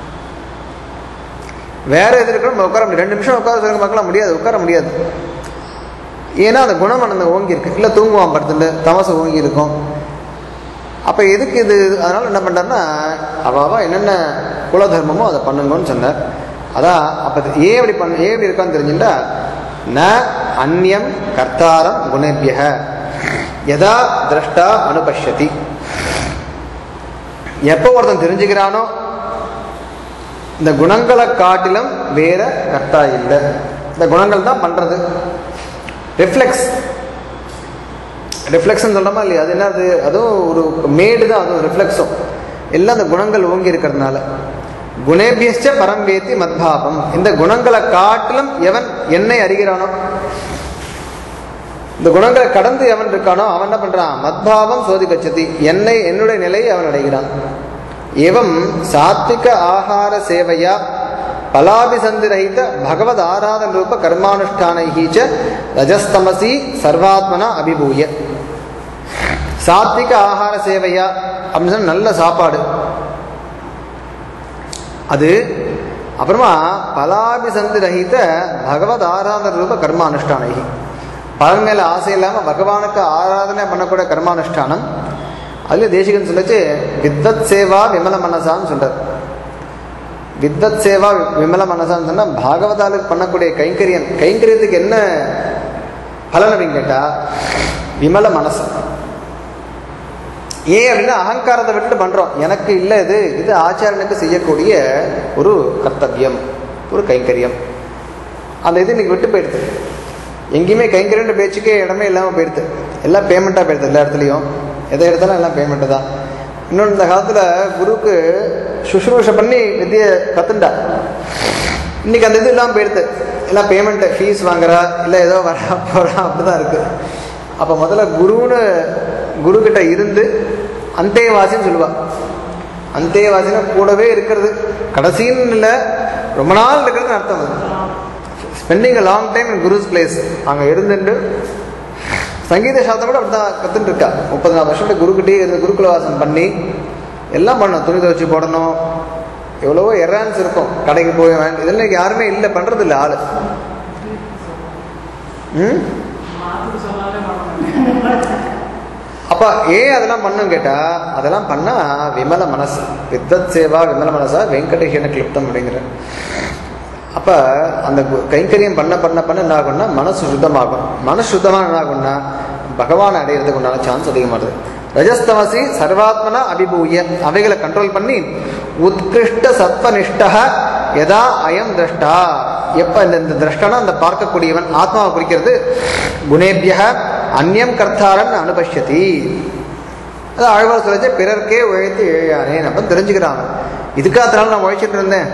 S1: வேற எது இருக்கணும் நம்ம உட்கார முடியும் ரெண்டு நிமிஷம் உட்கார சொல்லுங்க மக்களாம் முடியாது உட்கார முடியாது ஏன்னா அந்த குணம் அந்த ஓங்கி இருக்கு இல்லை தூங்குவான் படுத்துட்டு தமசு ஓங்கி இருக்கும் அப்போ எதுக்கு இது அதனால் என்ன பண்ணுறாருன்னா அவாவா என்னென்ன குல தர்மமோ அதை பண்ணுங்கன்னு சொன்னார் அதான் அப்போ ஏன் இப்படி பண்ண ஏன் இப்படி இருக்கான்னு தெரிஞ்சுட்டா ந அந்நியம் கர்த்தாரம் குணேபிய யதா திரஷ்டா அனுபஷ்யதி எப்போ ஒருத்தன் தெரிஞ்சுக்கிறானோ இந்த குணங்களை காட்டிலும் வேற கர்த்தா இல்லை இந்த குணங்கள் தான் பண்ணுறது ரிஃப்ளெக்ஸ் ரிஃப்ளெக்ஷன் சொல்கிறோமா இல்லையா அது என்னது அதுவும் ஒரு மேடு தான் அதுவும் ரிஃப்ளெக்ஸும் எல்லாம் அந்த குணங்கள் ஓங்கி இருக்கிறதுனால குணேபியஸ்ட பரம்பேத்தி மத்பாவம் இந்த குணங்களை காட்டிலும் எவன் என்னை அறிகிறானோ இந்த குணங்களை கடந்து எவன் இருக்கானோ அவன் என்ன பண்றான் மத்பாவம் சோதிகச்சதி என்னை என்னுடைய நிலையை அவன் அடைகிறான் ஏவம் சாத்விக ஆகார சேவையா பலாபிசந்திரஹித பகவத் ஆராதன ரூப கர்மானுஷ்டானைஹி ச ரஜஸ்தமசி சர்வாத்மனா அபிபூய சாத்விக ஆகார சேவையா அப்படின்னு சொன்னா நல்ல சாப்பாடு அது அப்புறமா பலாபிசந்தி ரஹித பகவத் ஆராதன ரூப கர்மானுஷ்டானைகி பலன் மேல ஆசை இல்லாமல் பகவானுக்கு ஆராதனை பண்ணக்கூடிய கர்மானுஷ்டானம் அதுல தேசிகன் சொல்லிச்சு வித்வத் சேவா விமல மனசான்னு சொல்றார் வித்வத் சேவா விமல மனசான்னு சொன்னா பாகவதாலுக்கு பண்ணக்கூடிய கைங்கரியம் கைங்கரியத்துக்கு என்ன பலன் அப்படின்னு கேட்டா விமல மனசு ஏன் அப்படின்னா அகங்காரத்தை விட்டு பண்றோம் எனக்கு இல்லை இது இது ஆச்சாரனுக்கு செய்யக்கூடிய ஒரு கர்த்தவியம் ஒரு கைங்கரியம் அந்த இது இன்னைக்கு விட்டு போயிடுது எங்கேயுமே கைங்கரியன்ற பேச்சுக்கே இடமே இல்லாமல் போயிடுது எல்லாம் பேமெண்ட்டாக போயிடுது எல்லா இடத்துலையும் எதை எடுத்தாலும் எல்லாம் பேமெண்ட்டு தான் இன்னொன்று இந்த காலத்தில் குருவுக்கு சுஷ்ரூஷை பண்ணி வித்தியை கத்துண்டா இன்னைக்கு அந்த இது இல்லாமல் போயிடுது எல்லாம் பேமெண்ட்டு ஃபீஸ் வாங்குறா இல்லை ஏதோ வரா போகிறா அப்படி தான் இருக்குது அப்போ முதல்ல குருன்னு குருக்கிட்ட இருந்து அந்தேவாசின்னு சொல்லுவா அந்தேவாசினா கூடவே இருக்கிறது கடைசின்னு இல்லை ரொம்ப நாள் இருக்கிறது அர்த்தம் அது spending a long time in guru's place அங்கே இருந்துட்டு சங்கீத சாஸ்திரம் கூட அப்படிதான் கற்றுட்டு இருக்கா முப்பது நாலு வருஷம் குருக்கிட்டே இருந்து குருகுல வாசம் பண்ணி எல்லாம் பண்ணணும் துணி துவச்சி போடணும் எவ்வளவோ எரான்ஸ் இருக்கும் கடைக்கு போய் வேணும் இதெல்லாம் யாருமே இல்லை பண்ணுறது இல்லை ஆள் ம் அப்ப ஏன் அதெல்லாம் பண்ணும் கேட்டா அதெல்லாம் பண்ணா விமல மனசு வித்வத் சேவா விமல மனசா வெங்கடேஷன கிளிப்தம் அப்படிங்கிற அப்ப அந்த கு- கைங்கரியம் பண்ண பண்ண பண்ண என்ன ஆகும்னா மனசு சுத்தமாகும் மனசு சுத்தமாக என்ன ஆகும்னா பகவானை அடையிறதுக்கு உண்டான சான்ஸ் அதிகமாகுது ரஜஸ்தமசி சர்வாத்மனா அபிபூய அவைகளை கண்ட்ரோல் பண்ணி உத்கிருஷ்ட சத்வனிஷ்ட யதா அயம் திரஷ்டா எப்ப இந்த இந்த திரஷ்டனா அந்த பார்க்கக்கூடியவன் ஆத்மாவை குறிக்கிறது குணேபிய அந்நியம் கர்த்தாரன் அனுபஷ்யதி அது ஆழ்வார் சொல்லிச்சு பிறர்க்கே உழைத்து இழையானேன் அப்ப தெரிஞ்சுக்கிறான் அவன். இதுக்காகத்தான் நான் உழைச்சிட்டு இருந்தேன்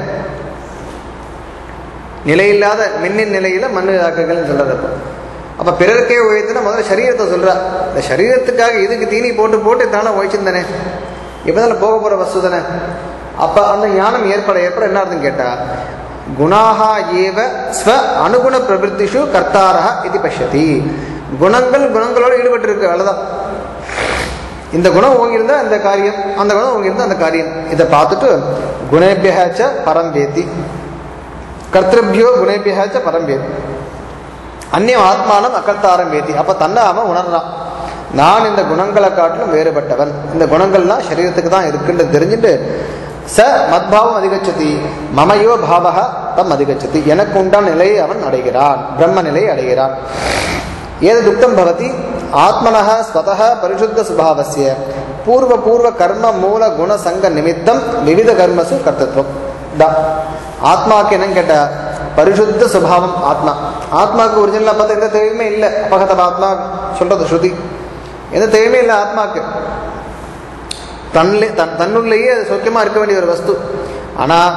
S1: நிலையில்லாத மின்னின் நிலையில மண்ணு ஆக்குகள்னு சொல்றது அப்போ அப்ப பிறருக்கே உழைத்துனா முதல்ல சரீரத்தை சொல்றா இந்த சரீரத்துக்காக இதுக்கு தீனி போட்டு போட்டு தானே உழைச்சிருந்தானே இப்பதானே போக போற வஸ்து தானே அப்ப அந்த ஞானம் ஏற்பட ஏற்பட என்ன அர்த்தம் கேட்டா குணாகா ஏவ ஸ்வ அனுகுண பிரவருத்திஷு கர்த்தாரா இது பஷ்யதி குணங்கள் குணங்களோடு ஈடுபட்டு இருக்கு அவ்வளவுதான் இந்த குணம் ஓங்கியிருந்தா இந்த காரியம் அந்த குணம் ஓங்கியிருந்தா அந்த காரியம் இதை பார்த்துட்டு குணேபியாச்ச பரம் வேத்தி கர்த்திருபியோ குணேபியாச்ச பரம் வேத்தி அந்நியம் ஆத்மானம் அகர்த்தாரம் வேதி அப்ப தன்னை அவன் உணர்றான் நான் இந்த குணங்களை காட்டிலும் வேறுபட்டவன் இந்த குணங்கள்லாம் சரீரத்துக்கு தான் இருக்குன்னு தெரிஞ்சுட்டு ச மத்பாவம் அதிகச்சதி மமயோ பாவக தம் அதிகச்சதி எனக்கு உண்டான நிலையை அவன் அடைகிறான் பிரம்ம நிலையை அடைகிறான் ஏது துக்கம் பவதி ஆத்மனः ஸ்வதः பரிசுத்த சுபாவசிய பூர்வ பூர்வ கர்ம மூல குண சங்க நிமித்தம் விவித கர்மசு கர்த்தத்துவம் தான் ஆத்மாவுக்கு என்னன்னு கேட்டா பரிசுத்த சுபாவம் ஆத்மா ஆத்மாவுக்கு ஒரிஜினலாக பார்த்தா எந்த தேவையுமே இல்லை அபகத ஆத்மா சொல்றது ஸ்ருதி எந்த தேவையுமே இல்லை ஆத்மாவுக்கு தன்னிலே தன் தன்னுள்ளேயே அது சொக்கியமாக இருக்க வேண்டிய ஒரு வஸ்து ஆனால்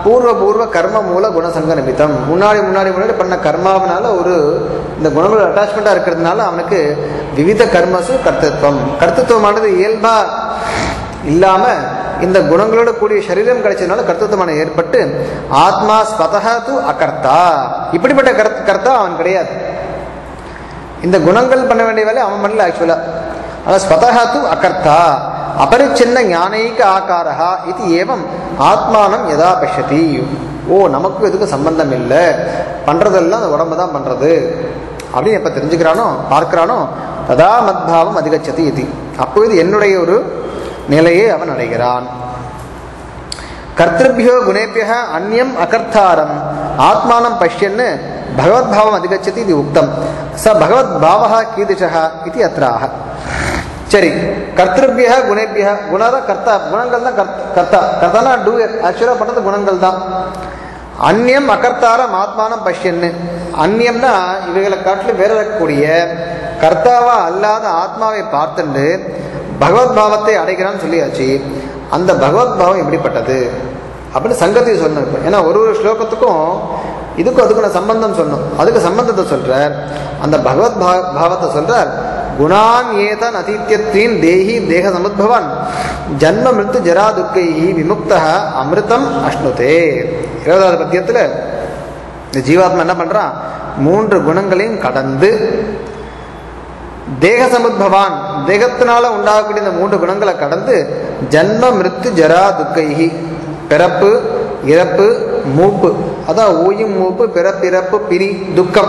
S1: பூர்வ பூர்வ கர்ம மூல குணசங்க நிமித்தம் முன்னாடி முன்னாடி முன்னாடி பண்ண கர்மாவினால ஒரு இந்த குணங்கள் அட்டாச்மெண்ட்டாக இருக்கிறதுனால அவனுக்கு விவித கர்மசு கர்த்தத்துவம் கர்த்தத்துவமானது இயல்பா இல்லாம இந்த குணங்களோட கூடிய சரீரம் கிடைச்சதுனால கர்த்தத்துவமான ஏற்பட்டு ஆத்மா ஸ்வதஹ து அகர்த்தா இப்படிப்பட்ட கர்த்த கர்த்தா அவன் கிடையாது இந்த குணங்கள் பண்ண வேண்டிய வேலை அவன் பண்ணல ஆக்சுவலா ஆனால் ஸ்வதஹ து அகர்த்தா அபரிச்சின்ன ஞானைக ஆகாரா இது ஏவம் ஆத்மானம் யதா பஷ்யதி ஓ நமக்கும் இதுக்கு சம்பந்தம் இல்லை பண்றதெல்லாம் அந்த உடம்பு தான் பண்றது அப்படின்னு எப்ப தெரிஞ்சுக்கிறானோ பார்க்கிறானோ ததா மத்பாவம் அதிகச்சதி இது அப்பொழுது என்னுடைய ஒரு நிலையை அவன் அடைகிறான் கர்த்திருபியோ குணேபிய அந்நியம் அகர்த்தாரம் ஆத்மானம் பஷ்யன்னு பகவத்பாவம் அதிகச்சதி இது உக்தம் ச பகவத்பாவா கீதிஷா இது அத்ராக சரி கர்த்திருபிய குணேபிய குணர கர்த்தா குணங்கள் தான் கர்த்த கர்த்தா கர்த்தானா டூ ஆக்சுவலாக பண்ணது குணங்கள் தான் அந்நியம் அகர்த்தாரம் ஆத்மானம் பஷ்யன்னு அந்நியம்னா இவைகளை காட்டிலும் வேற இருக்கக்கூடிய கர்த்தாவா அல்லாத ஆத்மாவை பார்த்துண்டு பகவத் பாவத்தை அடைகிறான்னு சொல்லியாச்சு அந்த பகவத் பாவம் எப்படிப்பட்டது அப்படின்னு சங்கத்தை சொல்லணும் இப்போ ஏன்னா ஒரு ஒரு ஸ்லோகத்துக்கும் இதுக்கும் அதுக்கு நான் சம்பந்தம் சொல்லணும் அதுக்கு சம்பந்தத்தை சொல்றார் அந்த பகவத் பா பாவத்தை சொல்றார் குணான் ஏதான் அதித்தியத்வீன் தேஹி தேக சமுத்பவான் ஜன்ம மிருத்து ஜரா துர்க்கைஹி விமுக்தா அமிர்தம் அஷ்ணுதே இருபதாவது பத்தியத்தில் இந்த ஜீவாத்மா என்ன பண்றான் மூன்று குணங்களையும் கடந்து தேக சமுத்பவான் தேகத்தினால உண்டாகக்கூடிய இந்த மூன்று குணங்களை கடந்து ஜன்ம மிருத்து ஜரா துக்கைஹி பிறப்பு இறப்பு மூப்பு அதான் ஓயும் மூப்பு பிறப்பிறப்பு பிரி துக்கம்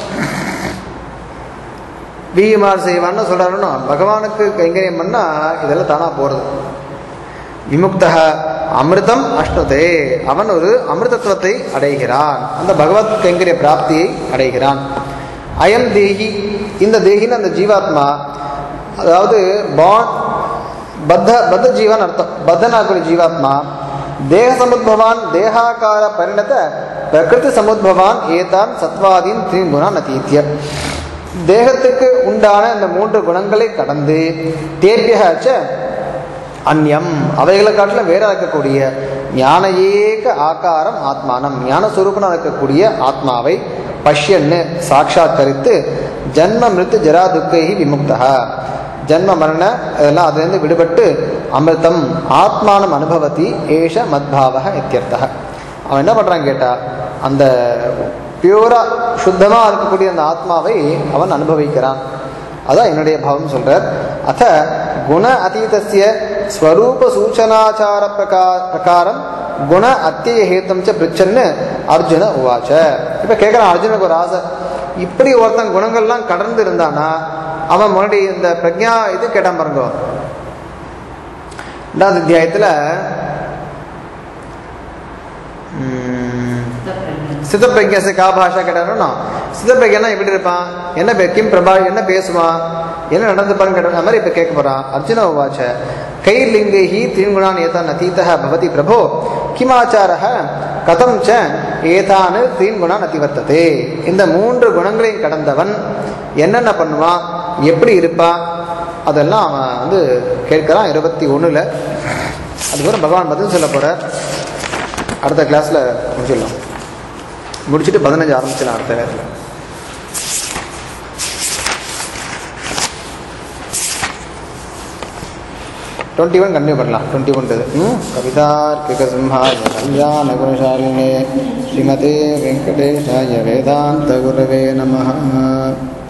S1: வீமார் செய்வான்னு சொல்றாருன்னா பகவானுக்கு கைங்கரியம் பண்ணா இதெல்லாம் தானா போறது விமுக்தக அமிர்தம் அஷ்டதே அவன் ஒரு அமிர்தத்துவத்தை அடைகிறான் அந்த பகவத் கைங்கரிய பிராப்தியை அடைகிறான் அயம் தேகி இந்த தேகின்னு அந்த ஜீவாத்மா அதாவது பான் பத்த பத்த ஜீவன் அர்த்தம் பத்தனாக்குரிய ஜீவாத்மா தேக சமுத்பவான் தேகாகார பரிணத பிரகிருதி சமுத்பவான் ஏதான் சத்வாதீன் த்ரீன் குணான் அதீத்திய தேகத்துக்கு உண்டான இந்த மூன்று குணங்களை கடந்து தேர்பியகாச்ச அந்யம் அவைகளை காட்டிலும் வேற இருக்கக்கூடிய ஞான ஏக ஆகாரம் ஆத்மானம் ஞான சுரூபனாக இருக்கக்கூடிய ஆத்மாவை பஷ்யன்னு சாட்சாத்கரித்து ஜன்ம மிருத்து ஜரா துக்கைஹி விமுக்தா ஜன்ம மரண இதெல்லாம் அதுலேருந்து விடுபட்டு அமிர்தம் ஆத்மானம் அனுபவத்தி ஏஷ மத்பாவக இத்தியர்த்தக அவன் என்ன பண்ணுறான் கேட்டா அந்த பியூரா சுத்தமாக இருக்கக்கூடிய அந்த ஆத்மாவை அவன் அனுபவிக்கிறான் அதான் என்னுடைய பாவம் சொல்றார் அத்த குண அதீதஸ்ய ஸ்வரூப சூச்சனாச்சார பிரகா பிரகாரம் குண அத்திய ஹேத்தம் ச பிரிச்சன்னு அர்ஜுன உவாச்ச இப்ப கேட்கிறான் அர்ஜுனுக்கு ஒரு ஆசை இப்படி ஒருத்தன் குணங்கள்லாம் கடந்து இருந்தானா அவன் முன்னாடி இந்த பிரக்ஞா இது கேட்டான் பாருங்க ரெண்டாவது அத்தியாயத்துல உம், சித்தப்பிரஜை கா பாஷா கேட்டாருன்னா சித்தப்பிரஜனா எப்படி இருப்பான் என்ன பே- கிம் பிரபா என்ன பேசுவான் என்ன நடந்துப்பான்னு கேட்டான் அந்த மாதிரி இப்போ கேட்க போறான் அர்ஜுன உவாச்ச கைர்லிங்கைஹி தீன்குணான் ஏதான் அதீதः பவதி பிரபோ கிமாச்சாரः கதம் ச ஏதான் தீன்குணான் அதிவர்த்ததே இந்த மூன்று குணங்களையும் கடந்தவன் என்னென்ன பண்ணுவான் எப்படி இருப்பான் அதெல்லாம் அவன் வந்து கேட்கிறான் இருபத்தி ஒண்ணுல அதுக்கப்புறம் பகவான் பதில் சொல்ல போறார் அடுத்த கிளாஸ்ல முடிச்சிடலாம் முடிச்சுட்டு பதினஞ்சு ஆரம்பிச்சிடலாம் அடுத்த நேரத்தில் டுவெண்ட்டி ஒன் கண்டினியூ பண்ணலாம் டுவெண்ட்டி ஒன் கவிதார்க்கிகசிம்ஹாய கல்யாணகுணசாலினே ஸ்ரீமதே வெங்கடேஷாய வேதாந்த குரவே நமः